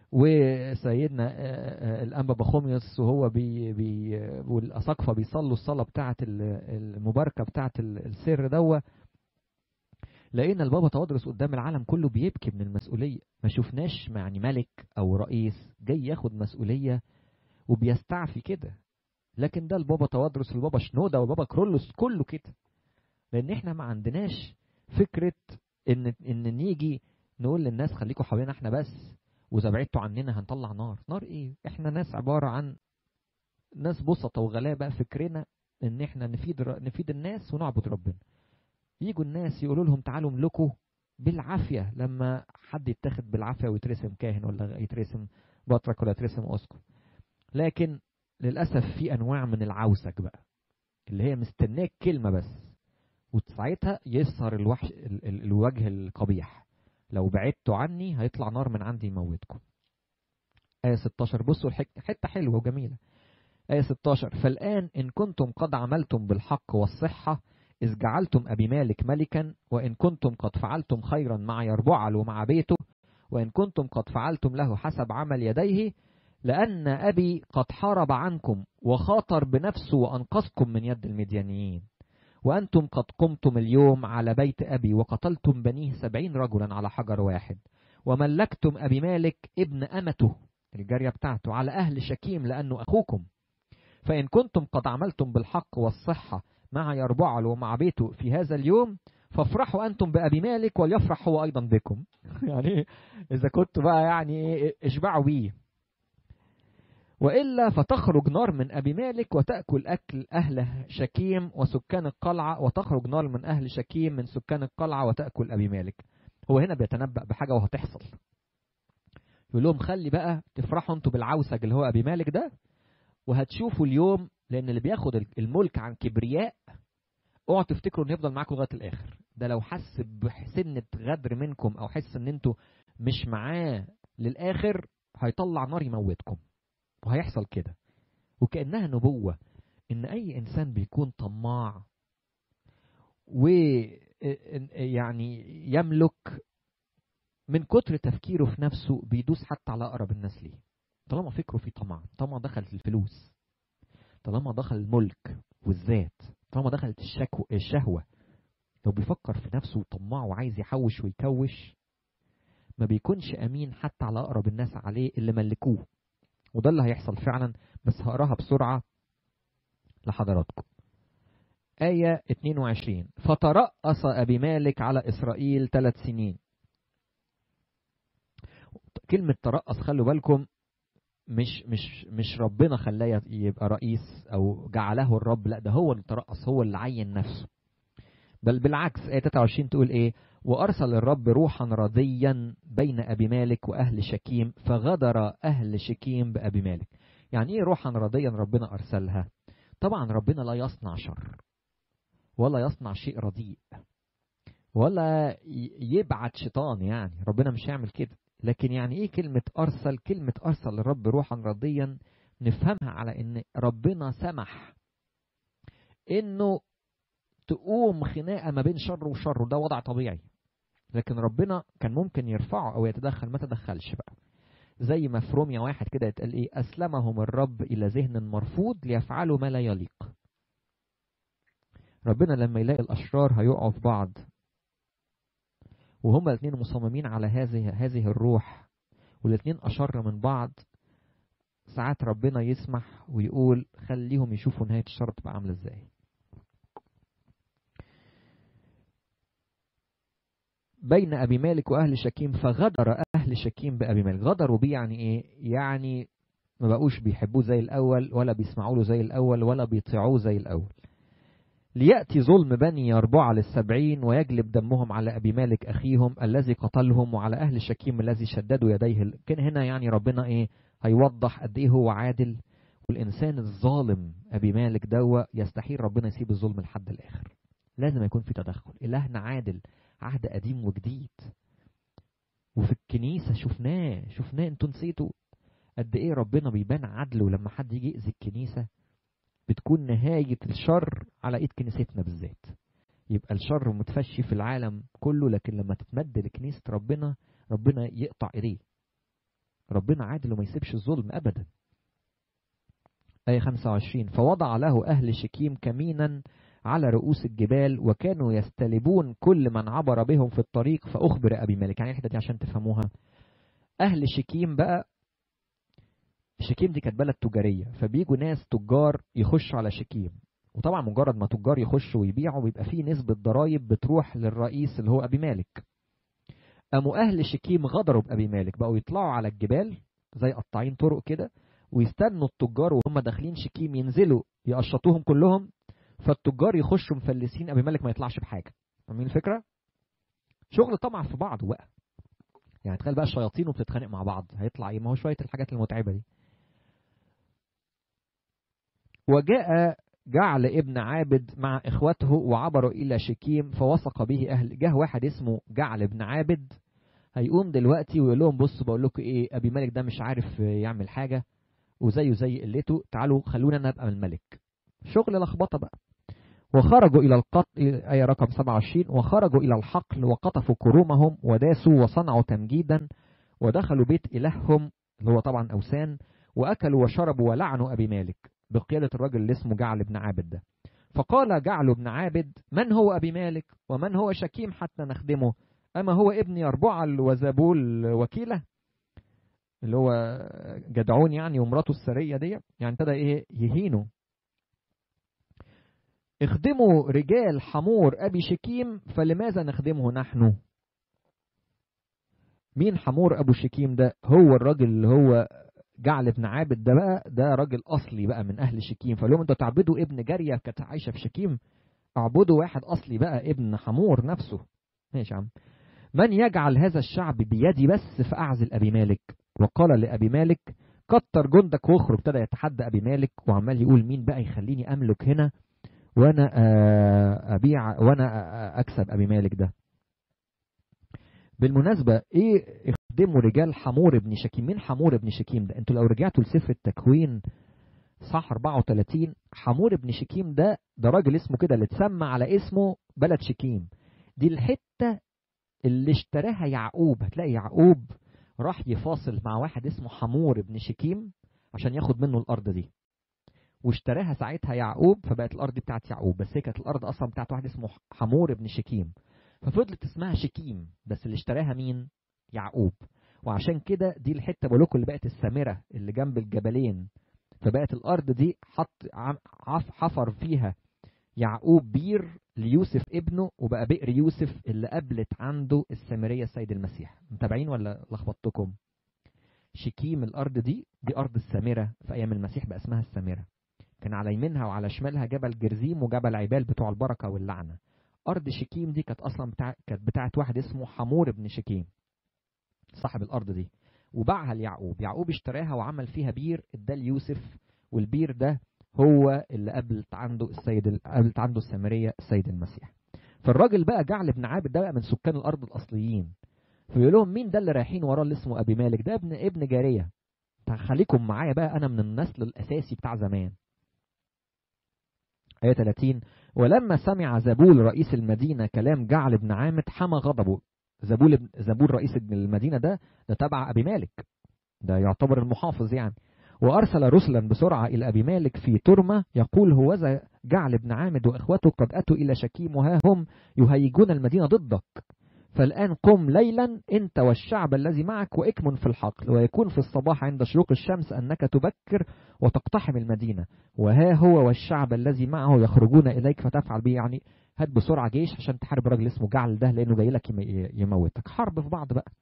وسيدنا الانبا بخوميوس وهو بي بي والاساقفه بيصلوا الصلاه بتاعه المباركه بتاعه السر دوا لقينا البابا توادرس قدام العالم كله بيبكي من المسؤوليه ما شفناش يعني ملك او رئيس جاي ياخد مسؤوليه وبيستعفي كده لكن ده البابا توادرس والبابا شنوده والبابا كرولوس كله كده لان احنا ما عندناش فكره ان ان نيجي نقول للناس خليكم حوالينا احنا بس واذا بعدتوا عننا هنطلع نار نار ايه احنا ناس عباره عن ناس بسطة وغلابه فكرنا ان احنا نفيد نفيد الناس ونعبد ربنا يجوا الناس يقولوا لهم تعالوا املكوا بالعافيه لما حد يتاخد بالعافيه ويترسم كاهن ولا يترسم بطرك ولا يترسم اسقف لكن للاسف في انواع من العوسك بقى اللي هي مستناك كلمه بس وساعتها يظهر الوحش ال ال الوجه القبيح لو بعدتوا عني هيطلع نار من عندي يموتكم آية 16 بصوا حتة حلوة وجميلة آية 16 فالآن إن كنتم قد عملتم بالحق والصحة إذ جعلتم أبي مالك ملكا وإن كنتم قد فعلتم خيرا مع يربعل ومع بيته وإن كنتم قد فعلتم له حسب عمل يديه لأن أبي قد حارب عنكم وخاطر بنفسه وأنقذكم من يد المديانيين وأنتم قد قمتم اليوم على بيت أبي وقتلتم بنيه سبعين رجلا على حجر واحد وملكتم أبي مالك ابن أمته الجارية بتاعته على أهل شكيم لأنه أخوكم فإن كنتم قد عملتم بالحق والصحة مع يربعل ومع بيته في هذا اليوم فافرحوا أنتم بأبي مالك وليفرح هو أيضا بكم يعني إذا كنتوا بقى يعني اشبعوا بيه وإلا فتخرج نار من أبي مالك وتأكل أكل أهل شكيم وسكان القلعة وتخرج نار من أهل شكيم من سكان القلعة وتأكل أبي مالك هو هنا بيتنبأ بحاجة وهتحصل يقول لهم خلي بقى تفرحوا انتوا بالعوسج اللي هو أبي مالك ده وهتشوفوا اليوم لأن اللي بياخد الملك عن كبرياء اوعوا تفتكروا انه يفضل معاكم لغايه الاخر ده لو حس بسنه غدر منكم او حس ان انتوا مش معاه للاخر هيطلع نار يموتكم وهيحصل كده وكأنها نبوة إن أي إنسان بيكون طماع ويعني يملك من كتر تفكيره في نفسه بيدوس حتى على أقرب الناس ليه طالما فكره في طمع طالما دخلت الفلوس طالما دخل الملك والذات طالما دخلت الشكو الشهوة لو بيفكر في نفسه وطماع وعايز يحوش ويكوش ما بيكونش أمين حتى على أقرب الناس عليه اللي ملكوه وده اللي هيحصل فعلا بس هقراها بسرعة لحضراتكم آية 22 فترأس أبي مالك على إسرائيل ثلاث سنين كلمة ترأس خلوا بالكم مش مش مش ربنا خلاه يبقى رئيس أو جعله الرب لا ده هو اللي ترأس هو اللي عين نفسه بل بالعكس آية 23 تقول إيه وأرسل الرب روحا رضيا بين أبي مالك وأهل شكيم فغدر أهل شكيم بأبي مالك يعني إيه روحا رضيا ربنا أرسلها طبعا ربنا لا يصنع شر ولا يصنع شيء رديء ولا يبعت شيطان يعني ربنا مش هيعمل كده لكن يعني ايه كلمة أرسل كلمة أرسل الرب روحا رضيا نفهمها على ان ربنا سمح انه تقوم خناقة ما بين شر وشر وده وضع طبيعي لكن ربنا كان ممكن يرفعه او يتدخل ما تدخلش بقى زي ما في روميا واحد كده يتقال ايه اسلمهم الرب الى ذهن مرفوض ليفعلوا ما لا يليق ربنا لما يلاقي الاشرار هيقعوا في بعض وهما الاثنين مصممين على هذه هذه الروح والاثنين اشر من بعض ساعات ربنا يسمح ويقول خليهم يشوفوا نهايه الشر تبقى عامله ازاي بين أبي مالك وأهل شكيم فغدر أهل شكيم بأبي مالك غدروا بيه يعني إيه؟ يعني ما بقوش بيحبوه زي الأول ولا بيسمعوا له زي الأول ولا بيطيعوه زي الأول ليأتي ظلم بني يربع للسبعين ويجلب دمهم على أبي مالك أخيهم الذي قتلهم وعلى أهل شكيم الذي شددوا يديه كان هنا يعني ربنا إيه هيوضح قد إيه هو عادل والإنسان الظالم أبي مالك دوا يستحيل ربنا يسيب الظلم لحد الآخر لازم يكون في تدخل إلهنا عادل عهد قديم وجديد وفي الكنيسة شفناه شفناه انتوا نسيتوا قد ايه ربنا بيبان عدله لما حد يجي يأذي الكنيسة بتكون نهاية الشر على ايد كنيستنا بالذات يبقى الشر متفشي في العالم كله لكن لما تتمد لكنيسة ربنا ربنا يقطع ايديه ربنا عادل وما يسيبش الظلم أبدا آية 25 فوضع له أهل شكيم كمينا على رؤوس الجبال وكانوا يستلبون كل من عبر بهم في الطريق فأخبر أبي مالك يعني الحتة دي عشان تفهموها أهل شكيم بقى شكيم دي كانت بلد تجارية فبيجوا ناس تجار يخشوا على شكيم وطبعا مجرد ما تجار يخشوا ويبيعوا بيبقى فيه نسبة ضرائب بتروح للرئيس اللي هو أبي مالك قاموا أهل شكيم غدروا بأبي مالك بقوا يطلعوا على الجبال زي قطاعين طرق كده ويستنوا التجار وهم داخلين شكيم ينزلوا يقشطوهم كلهم فالتجار يخشوا مفلسين أبي مالك ما يطلعش بحاجة فاهمين الفكرة؟ شغل طمع في بعض بقى يعني تخيل بقى الشياطين وبتتخانق مع بعض هيطلع ايه ما هو شوية الحاجات المتعبة دي وجاء جعل ابن عابد مع اخوته وعبروا الى شكيم فوثق به اهل جه واحد اسمه جعل ابن عابد هيقوم دلوقتي ويقول لهم بصوا بقول لكم ايه ابي مالك ده مش عارف يعمل حاجه وزيه زي قلته تعالوا خلونا انا ابقى الملك شغل لخبطه بقى وخرجوا الى القتل ايه رقم 27 وخرجوا الى الحقل وقطفوا كرومهم وداسوا وصنعوا تمجيدا ودخلوا بيت الههم اللي هو طبعا اوثان واكلوا وشربوا ولعنوا ابي مالك بقيادة الرجل اللي اسمه جعل بن عابد ده فقال جعل بن عابد من هو أبي مالك ومن هو شكيم حتى نخدمه أما هو ابن يربعل وزبول وكيلة اللي هو جدعون يعني ومراته السرية دي يعني ابتدى ايه يهينوا اخدموا رجال حمور أبي شكيم فلماذا نخدمه نحن مين حمور أبو شكيم ده هو الراجل اللي هو جعل بن عابد ده بقى ده راجل اصلي بقى من اهل شكيم فقال لهم انتوا تعبدوا ابن جاريه كانت عايشه في شكيم اعبدوا واحد اصلي بقى ابن حمور نفسه ماشي يا عم من يجعل هذا الشعب بيدي بس فاعزل ابي مالك وقال لابي مالك كتر جندك واخرج ابتدى يتحدى ابي مالك وعمال يقول مين بقى يخليني املك هنا وانا ابيع وانا اكسب ابي مالك ده بالمناسبة ايه اخدموا رجال حمور ابن شكيم مين حمور ابن شكيم ده انتوا لو رجعتوا لسفر التكوين صح 34 حمور ابن شكيم ده ده راجل اسمه كده اللي اتسمى على اسمه بلد شكيم دي الحتة اللي اشتراها يعقوب هتلاقي يعقوب راح يفاصل مع واحد اسمه حمور ابن شكيم عشان ياخد منه الارض دي واشتراها ساعتها يعقوب فبقت الارض دي بتاعت يعقوب بس هي كانت الارض اصلا بتاعت واحد اسمه حمور ابن شكيم ففضلت اسمها شكيم بس اللي اشتراها مين يعقوب وعشان كده دي الحته بقول لكم اللي بقت السامره اللي جنب الجبلين فبقت الارض دي حط حفر فيها يعقوب بير ليوسف ابنه وبقى بئر يوسف اللي قبلت عنده السامريه السيد المسيح متابعين ولا لخبطتكم شكيم الارض دي دي ارض السامره في ايام المسيح بقى اسمها السامره كان على يمينها وعلى شمالها جبل جرزيم وجبل عبال بتوع البركه واللعنه ارض شكيم دي كانت اصلا بتاع كانت بتاعت واحد اسمه حمور ابن شكيم صاحب الارض دي وباعها ليعقوب يعقوب اشتراها وعمل فيها بير اداه ليوسف والبير ده هو اللي قابلت عنده السيد قابلت عنده السامريه السيد المسيح فالراجل بقى جعل ابن عابد ده بقى من سكان الارض الاصليين فيقول لهم مين ده اللي رايحين وراه اللي اسمه ابي مالك ده ابن ابن جاريه خليكم معايا بقى انا من النسل الاساسي بتاع زمان آية 30 ولما سمع زبول رئيس المدينة كلام جعل بن عامد حمى غضبه زبول زبول رئيس المدينة ده ده تبع أبي مالك ده يعتبر المحافظ يعني وأرسل رسلا بسرعة إلى أبي مالك في ترمة يقول هوذا جعل بن عامد وإخوته قد أتوا إلى شكيم وها هم يهيجون المدينة ضدك فالآن قم ليلا أنت والشعب الذي معك وإكمن في الحقل ويكون في الصباح عند شروق الشمس أنك تبكر وتقتحم المدينة وها هو والشعب الذي معه يخرجون إليك فتفعل به يعني هات بسرعة جيش عشان تحارب راجل اسمه جعل ده لأنه جاي لك يموتك حرب في بعض بقى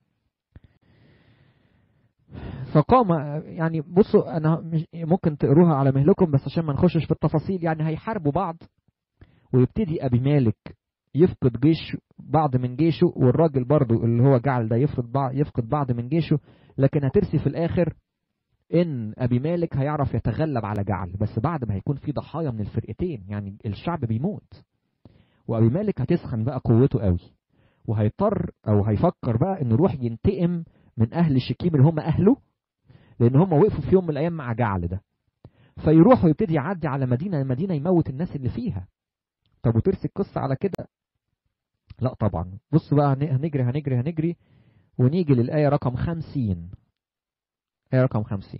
فقام يعني بصوا أنا ممكن تقروها على مهلكم بس عشان ما نخشش في التفاصيل يعني هيحاربوا بعض ويبتدي أبي مالك يفقد جيش بعض من جيشه والراجل برضو اللي هو جعل ده يفقد بعض يفقد بعض من جيشه لكن هترسي في الاخر ان ابي مالك هيعرف يتغلب على جعل بس بعد ما هيكون في ضحايا من الفرقتين يعني الشعب بيموت وابي مالك هتسخن بقى قوته قوي وهيضطر او هيفكر بقى انه يروح ينتقم من اهل شكيم اللي هم اهله لان هم وقفوا في يوم من الايام مع جعل ده فيروح ويبتدي يعدي على مدينه المدينه يموت الناس اللي فيها طب وترسي القصه على كده لا طبعا بص بقى هنجري هنجري هنجري ونيجي للآية رقم خمسين آية رقم خمسين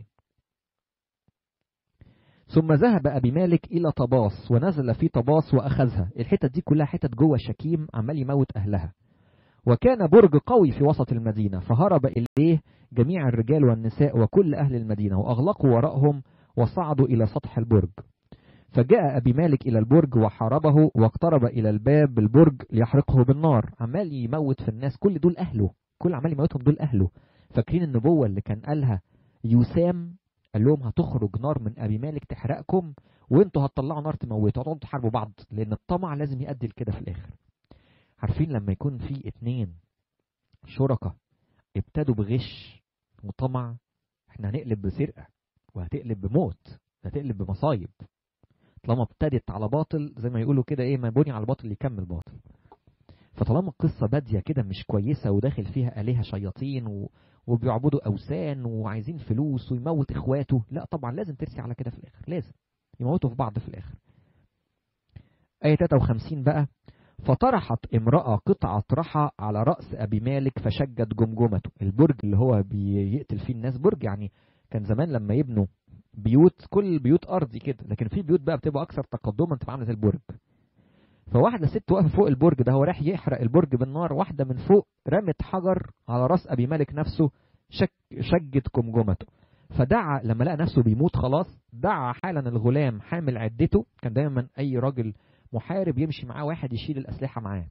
ثم ذهب أبي مالك إلى طباس ونزل في طباس وأخذها الحتة دي كلها حتت جوه شكيم عمال يموت أهلها وكان برج قوي في وسط المدينة فهرب إليه جميع الرجال والنساء وكل أهل المدينة وأغلقوا وراءهم وصعدوا إلى سطح البرج فجاء أبي مالك إلى البرج وحاربه واقترب إلى الباب بالبرج ليحرقه بالنار عمال يموت في الناس كل دول أهله كل عمال يموتهم دول أهله فاكرين النبوة اللي كان قالها يسام قال لهم هتخرج نار من أبي مالك تحرقكم وانتوا هتطلعوا نار تموتوا هتقعدوا تحاربوا بعض لأن الطمع لازم يؤدي لكده في الآخر عارفين لما يكون في اتنين شركة ابتدوا بغش وطمع احنا هنقلب بسرقة وهتقلب بموت هتقلب بمصايب طالما ابتدت على باطل زي ما يقولوا كده ايه ما بني على باطل يكمل باطل فطالما القصة بادية كده مش كويسة وداخل فيها آلهة شياطين و... وبيعبدوا أوثان وعايزين فلوس ويموت إخواته لا طبعا لازم ترسي على كده في الآخر لازم يموتوا في بعض في الآخر آية 53 بقى فطرحت امرأة قطعة رحى على رأس أبي مالك فشجت جمجمته البرج اللي هو بيقتل فيه الناس برج يعني كان زمان لما يبنوا بيوت كل بيوت أرضي كده لكن في بيوت بقى بتبقى أكثر تقدما تبقى عاملة زي البرج فواحدة ست واقفة فوق البرج ده هو رايح يحرق البرج بالنار واحدة من فوق رمت حجر على راس أبي مالك نفسه شك شجت جمجمته فدعا لما لقى نفسه بيموت خلاص دعا حالا الغلام حامل عدته كان دايما أي راجل محارب يمشي معاه واحد يشيل الأسلحة معاه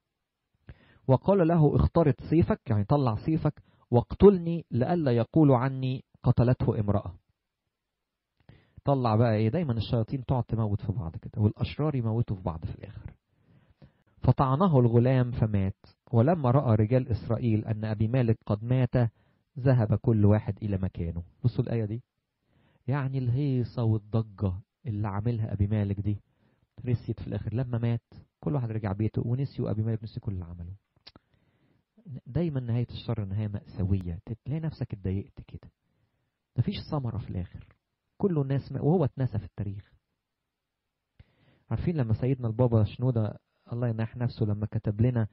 وقال له اخترت سيفك يعني طلع سيفك واقتلني لئلا يقولوا عني قتلته امرأة طلع بقى ايه دايما الشياطين تقعد تموت في بعض كده والاشرار يموتوا في بعض في الاخر فطعنه الغلام فمات ولما راى رجال اسرائيل ان ابي مالك قد مات ذهب كل واحد الى مكانه بصوا الايه دي يعني الهيصه والضجه اللي عاملها ابي مالك دي رسيت في الاخر لما مات كل واحد رجع بيته ونسيوا ابي مالك نسي كل اللي عمله دايما نهايه الشر نهايه ماساويه تلاقي نفسك اتضايقت كده مفيش ثمره في الاخر كله الناس وهو اتنسى في التاريخ عارفين لما سيدنا البابا شنودة الله ينح نفسه لما كتب لنا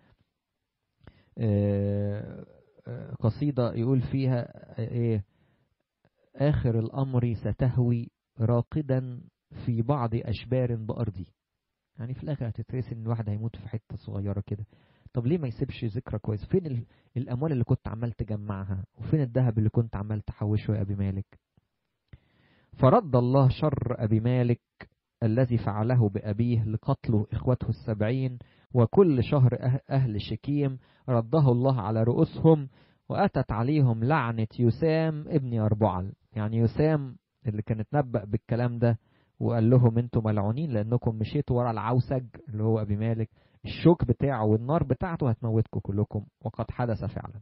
قصيدة يقول فيها ايه آخر الأمر ستهوي راقدا في بعض أشبار بأرضي يعني في الآخر هتترسي إن الواحد هيموت في حتة صغيرة كده طب ليه ما يسيبش ذكرى كويس فين الأموال اللي كنت عمال تجمعها وفين الذهب اللي كنت عمال تحوشه يا أبي مالك فرد الله شر أبي مالك الذي فعله بأبيه لقتله إخوته السبعين وكل شهر أهل شكيم رده الله على رؤوسهم وأتت عليهم لعنة يسام ابن أربعل يعني يسام اللي كان اتنبأ بالكلام ده وقال لهم انتم ملعونين لأنكم مشيتوا ورا العوسج اللي هو أبي مالك الشوك بتاعه والنار بتاعته هتموتكم كلكم وقد حدث فعلا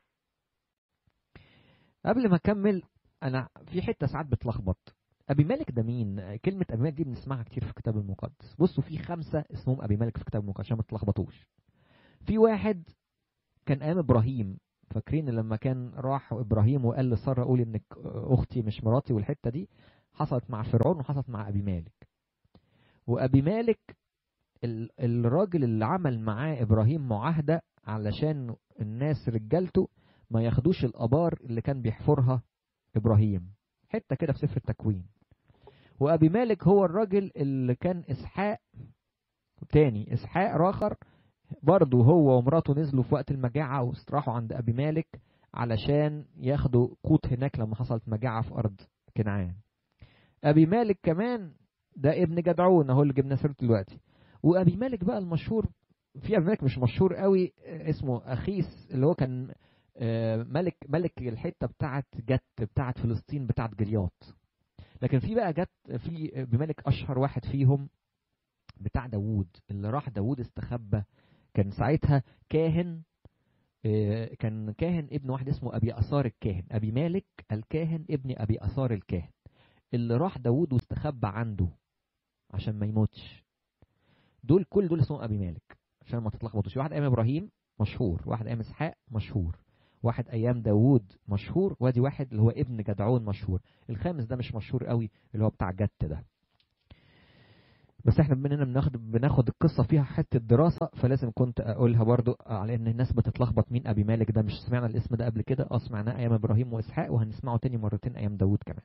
قبل ما أكمل انا في حته ساعات بتلخبط ابي مالك ده مين كلمه ابي مالك دي بنسمعها كتير في الكتاب المقدس بصوا في خمسه اسمهم ابي مالك في الكتاب المقدس عشان ما تلخبطوش في واحد كان ايام ابراهيم فاكرين لما كان راح ابراهيم وقال لساره قولي انك اختي مش مراتي والحته دي حصلت مع فرعون وحصلت مع ابي مالك وابي مالك الراجل اللي عمل معاه ابراهيم معاهده علشان الناس رجالته ما ياخدوش الابار اللي كان بيحفرها ابراهيم حته كده في سفر التكوين وابي مالك هو الراجل اللي كان اسحاق تاني اسحاق راخر برضه هو ومراته نزلوا في وقت المجاعة واستراحوا عند ابي مالك علشان ياخدوا قوت هناك لما حصلت مجاعة في ارض كنعان ابي مالك كمان ده ابن جدعون اهو اللي جبنا سيرته دلوقتي وابي مالك بقى المشهور في ابي مالك مش مشهور قوي اسمه اخيس اللي هو كان ملك ملك الحته بتاعت جت بتاعت فلسطين بتاعت جلياط لكن في بقى جت في بملك اشهر واحد فيهم بتاع داوود اللي راح داوود استخبى كان ساعتها كاهن كان كاهن ابن واحد اسمه ابي اثار الكاهن ابي مالك الكاهن ابن ابي اثار الكاهن اللي راح داوود واستخبى عنده عشان ما يموتش دول كل دول اسمهم ابي مالك عشان ما تتلخبطوش واحد ايام ابراهيم مشهور واحد ايام اسحاق مشهور واحد ايام داوود مشهور وادي واحد اللي هو ابن جدعون مشهور الخامس ده مش مشهور قوي اللي هو بتاع جت ده بس احنا بما اننا بناخد بناخد القصه فيها حته دراسه فلازم كنت اقولها برضو على ان الناس بتتلخبط مين ابي مالك ده مش سمعنا الاسم ده قبل كده اه سمعناه ايام ابراهيم واسحاق وهنسمعه تاني مرتين ايام داوود كمان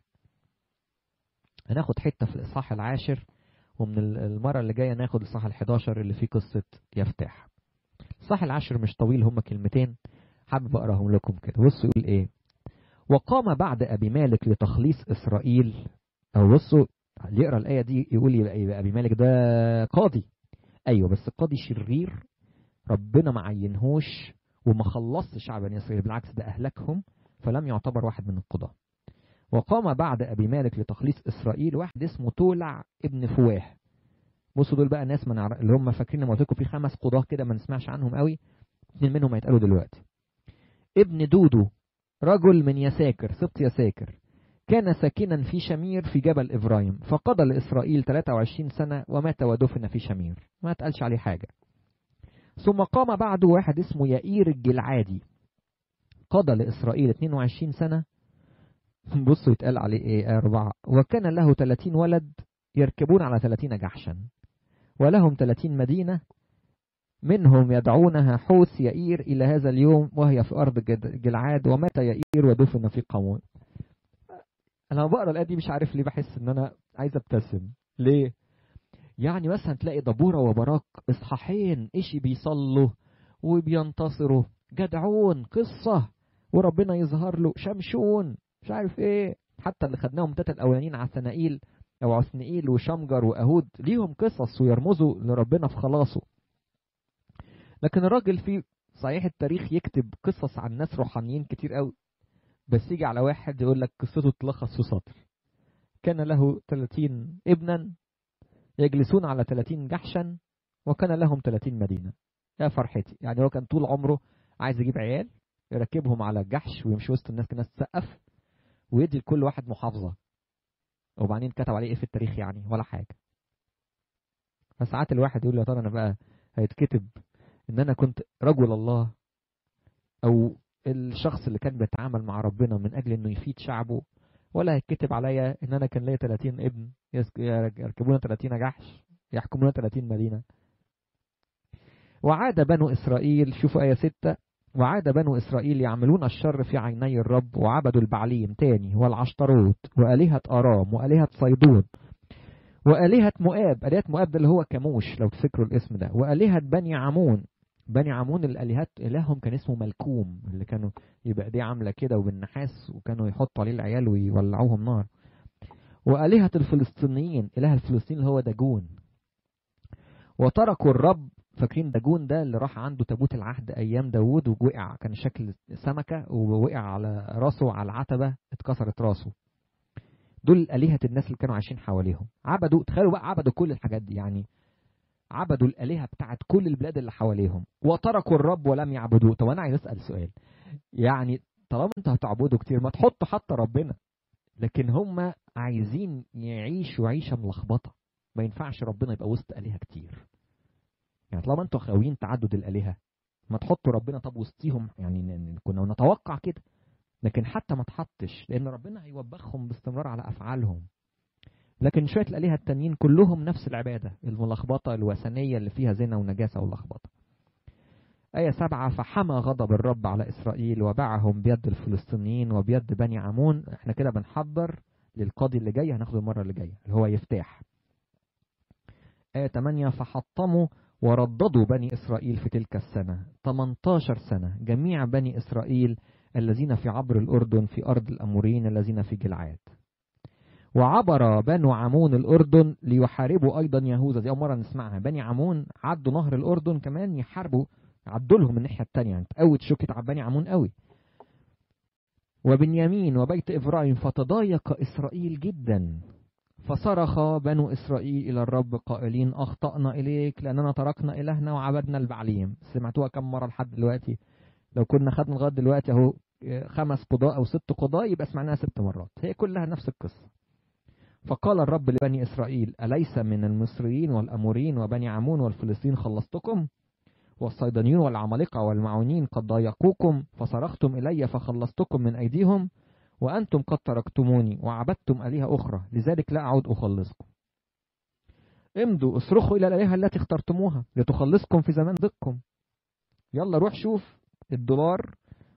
هناخد حته في الاصحاح العاشر ومن المره اللي جايه ناخد الاصحاح ال11 اللي فيه قصه يفتح الاصحاح العاشر مش طويل هما كلمتين حابب اقراهم لكم كده بصوا يقول ايه وقام بعد ابي مالك لتخليص اسرائيل او بصوا اللي يقرا الايه دي يقول يبقى, يبقى ابي مالك ده قاضي ايوه بس قاضي شرير ربنا ما عينهوش وما خلصش شعب بني اسرائيل بالعكس ده اهلكهم فلم يعتبر واحد من القضاه وقام بعد ابي مالك لتخليص اسرائيل واحد اسمه تولع ابن فواه بصوا دول بقى ناس من عر... اللي هم فاكرين لما قلت لكم في خمس قضاه كده ما نسمعش عنهم قوي اثنين منهم هيتقالوا دلوقتي ابن دودو رجل من يساكر سبط يساكر كان ساكنا في شمير في جبل إبراهيم فقضى لإسرائيل 23 سنة ومات ودفن في شمير ما تقالش عليه حاجة ثم قام بعده واحد اسمه يائير الجلعادي قضى لإسرائيل 22 سنة بصوا يتقال عليه ايه أربعة وكان له 30 ولد يركبون على 30 جحشا ولهم 30 مدينة منهم يدعونها حوث يائير إلى هذا اليوم وهي في أرض جلعاد ومات يائير ودفن في قوم انا لما بقرا الايه دي مش عارف ليه بحس ان انا عايز ابتسم ليه يعني مثلا تلاقي دبوره وبراك اصحاحين اشي بيصلوا وبينتصروا جدعون قصه وربنا يظهر له شمشون مش عارف ايه حتى اللي خدناهم تاتا الاولانيين عسنائيل او عسنائيل وشمجر واهود ليهم قصص ويرمزوا لربنا في خلاصه لكن الراجل في صحيح التاريخ يكتب قصص عن ناس روحانيين كتير قوي بس يجي على واحد يقول لك قصته تلخص في سطر كان له 30 ابنا يجلسون على 30 جحشا وكان لهم 30 مدينة يا فرحتي يعني هو كان طول عمره عايز يجيب عيال يركبهم على الجحش ويمشي وسط الناس الناس تسقف ويدي لكل واحد محافظة وبعدين كتب عليه ايه في التاريخ يعني ولا حاجة فساعات الواحد يقول يا ترى انا بقى هيتكتب ان انا كنت رجل الله او الشخص اللي كان بيتعامل مع ربنا من اجل انه يفيد شعبه ولا هيتكتب عليا ان انا كان ليا 30 ابن يركبون 30 جحش يحكمون 30 مدينه وعاد بنو اسرائيل شوفوا ايه 6 وعاد بنو اسرائيل يعملون الشر في عيني الرب وعبدوا البعليم تاني والعشتروت والهه ارام والهه صيدون والهه مؤاب الهه مؤاب ده اللي هو كموش لو تفكروا الاسم ده والهه بني عمون بني عمون الالهات الههم كان اسمه ملكوم اللي كانوا يبقى دي عامله كده وبالنحاس وكانوا يحطوا عليه العيال ويولعوهم نار والهه الفلسطينيين اله الفلسطيني اللي هو داجون وتركوا الرب فاكرين داجون ده اللي راح عنده تابوت العهد ايام داوود ووقع كان شكل سمكه ووقع على راسه على العتبه اتكسرت راسه دول آلهة الناس اللي كانوا عايشين حواليهم عبدوا تخيلوا بقى عبدوا كل الحاجات دي يعني عبدوا الآلهة بتاعت كل البلاد اللي حواليهم وتركوا الرب ولم يعبدوه طب أنا عايز أسأل سؤال يعني طالما أنتوا هتعبدوا كتير ما تحطوا حتى ربنا لكن هم عايزين يعيشوا عيشة ملخبطة ما ينفعش ربنا يبقى وسط آلهة كتير يعني طالما أنتوا خاويين تعدد الآلهة ما تحطوا ربنا طب وسطيهم يعني كنا نتوقع كده لكن حتى ما تحطش لأن ربنا هيوبخهم باستمرار على أفعالهم لكن شوية الآلهة التانيين كلهم نفس العبادة الملخبطة الوثنية اللي فيها زنا ونجاسة ولخبطة آية سبعة فحمى غضب الرب على إسرائيل وباعهم بيد الفلسطينيين وبيد بني عمون احنا كده بنحضر للقاضي اللي جاي هناخده المرة اللي جاية اللي هو يفتاح آية 8 فحطموا ورددوا بني إسرائيل في تلك السنة 18 سنة جميع بني إسرائيل الذين في عبر الأردن في أرض الأمورين الذين في جلعاد وعبر بنو عمون الأردن ليحاربوا أيضا يهوذا دي أول مرة نسمعها بني عمون عدوا نهر الأردن كمان يحاربوا عدوا لهم الناحية التانية يعني تقوت شوكة بني عمون قوي وبنيامين وبيت إبراهيم فتضايق إسرائيل جدا فصرخ بنو إسرائيل إلى الرب قائلين أخطأنا إليك لأننا تركنا إلهنا وعبدنا البعليم سمعتوها كم مرة لحد دلوقتي لو كنا خدنا لغاية دلوقتي أهو خمس قضاء أو ست قضاء يبقى سمعناها ست مرات هي كلها نفس القصة فقال الرب لبني إسرائيل أليس من المصريين والأموريين وبني عمون والفلسطين خلصتكم والصيدنيون والعمالقة والمعونين قد ضايقوكم فصرختم إلي فخلصتكم من أيديهم وأنتم قد تركتموني وعبدتم آلهة أخرى لذلك لا أعود أخلصكم امضوا اصرخوا الى الالهه التي اخترتموها لتخلصكم في زمان ضيقكم يلا روح شوف الدولار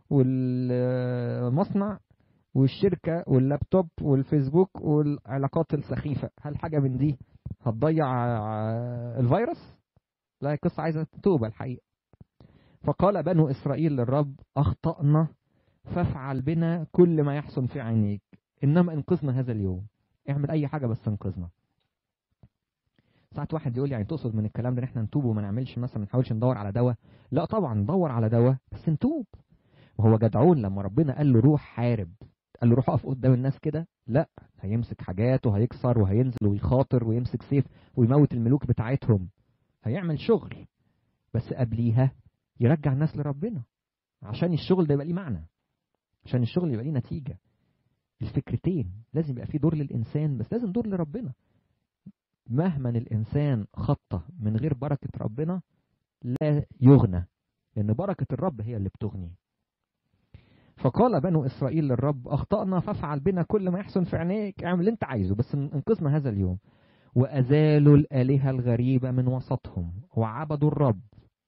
والمصنع والشركه واللابتوب والفيسبوك والعلاقات السخيفه هل حاجه من دي هتضيع الفيروس لا القصه عايزه توبه الحقيقه فقال بنو اسرائيل للرب اخطانا فافعل بنا كل ما يحسن في عينيك انما انقذنا هذا اليوم اعمل اي حاجه بس انقذنا ساعات واحد يقول يعني تقصد من الكلام ده ان احنا نتوب وما نعملش مثلا ما نحاولش ندور على دواء لا طبعا ندور على دواء بس نتوب وهو جدعون لما ربنا قال له روح حارب قال له روح اقف قدام الناس كده لا هيمسك حاجات وهيكسر وهينزل ويخاطر ويمسك سيف ويموت الملوك بتاعتهم هيعمل شغل بس قبليها يرجع الناس لربنا عشان الشغل ده يبقى ليه معنى عشان الشغل يبقى ليه نتيجه الفكرتين لازم يبقى في دور للإنسان بس لازم دور لربنا مهما الإنسان خطة من غير بركة ربنا لا يغنى لأن بركة الرب هي اللي بتغني فقال بنو إسرائيل للرب أخطأنا فافعل بنا كل ما يحسن في عينيك اعمل اللي أنت عايزه بس انقذنا هذا اليوم وأزالوا الآلهة الغريبة من وسطهم وعبدوا الرب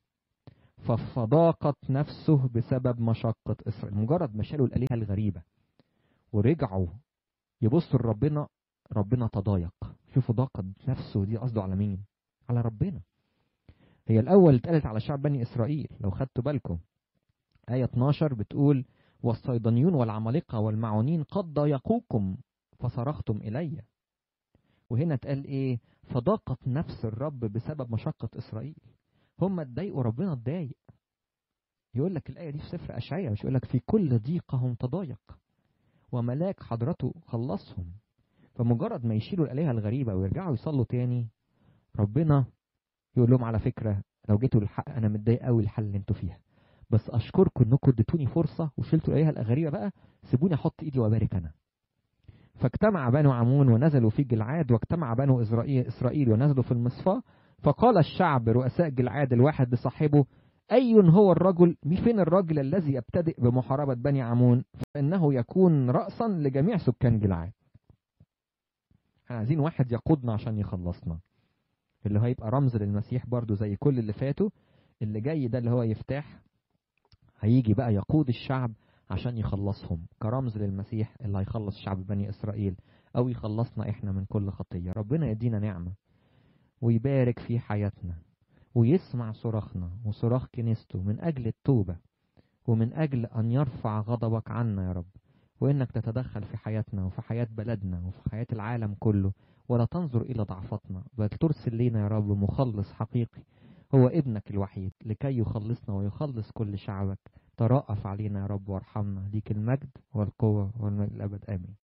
ففضاقت نفسه بسبب مشقة إسرائيل مجرد ما شالوا الآلهة الغريبة ورجعوا يبصوا لربنا ربنا تضايق شوفوا ضاقت نفسه دي قصده على مين على ربنا هي الأول اتقالت على شعب بني إسرائيل لو خدتوا بالكم آية 12 بتقول والصيدنيون والعمالقة والمعونين قد ضايقوكم فصرختم إلي وهنا اتقال إيه فضاقت نفس الرب بسبب مشقة إسرائيل هم اتضايقوا ربنا اتضايق يقول لك الآية دي في سفر أشعية مش يقول لك في كل ضيقهم تضايق وملاك حضرته خلصهم فمجرد ما يشيلوا الآلهة الغريبة ويرجعوا يصلوا تاني ربنا يقول لهم على فكرة لو جيتوا للحق أنا متضايق قوي الحل اللي انتوا فيها بس أشكركم إنكم اديتوني فرصة وشلتوا الآلهة الغريبة بقى سيبوني أحط إيدي وأبارك أنا فاجتمع بنو عمون ونزلوا في جلعاد واجتمع بنو إسرائيل, إسرائيل ونزلوا في المصفاة فقال الشعب رؤساء جلعاد الواحد لصاحبه أي هو الرجل فين الرجل الذي يبتدئ بمحاربة بني عمون فإنه يكون رأسا لجميع سكان جلعاد احنا عايزين واحد يقودنا عشان يخلصنا اللي هيبقى رمز للمسيح برضو زي كل اللي فاتوا اللي جاي ده اللي هو يفتح هيجي بقى يقود الشعب عشان يخلصهم كرمز للمسيح اللي هيخلص شعب بني إسرائيل أو يخلصنا إحنا من كل خطية ربنا يدينا نعمة ويبارك في حياتنا ويسمع صراخنا وصراخ كنيسته من أجل التوبة ومن أجل أن يرفع غضبك عنا يا رب وإنك تتدخل في حياتنا وفي حياة بلدنا وفي حياة العالم كله ولا تنظر إلى ضعفتنا بل ترسل لنا يا رب مخلص حقيقي هو ابنك الوحيد لكي يخلصنا ويخلص كل شعبك ترأف علينا يا رب وارحمنا ليك المجد والقوة والمجد الأبد آمين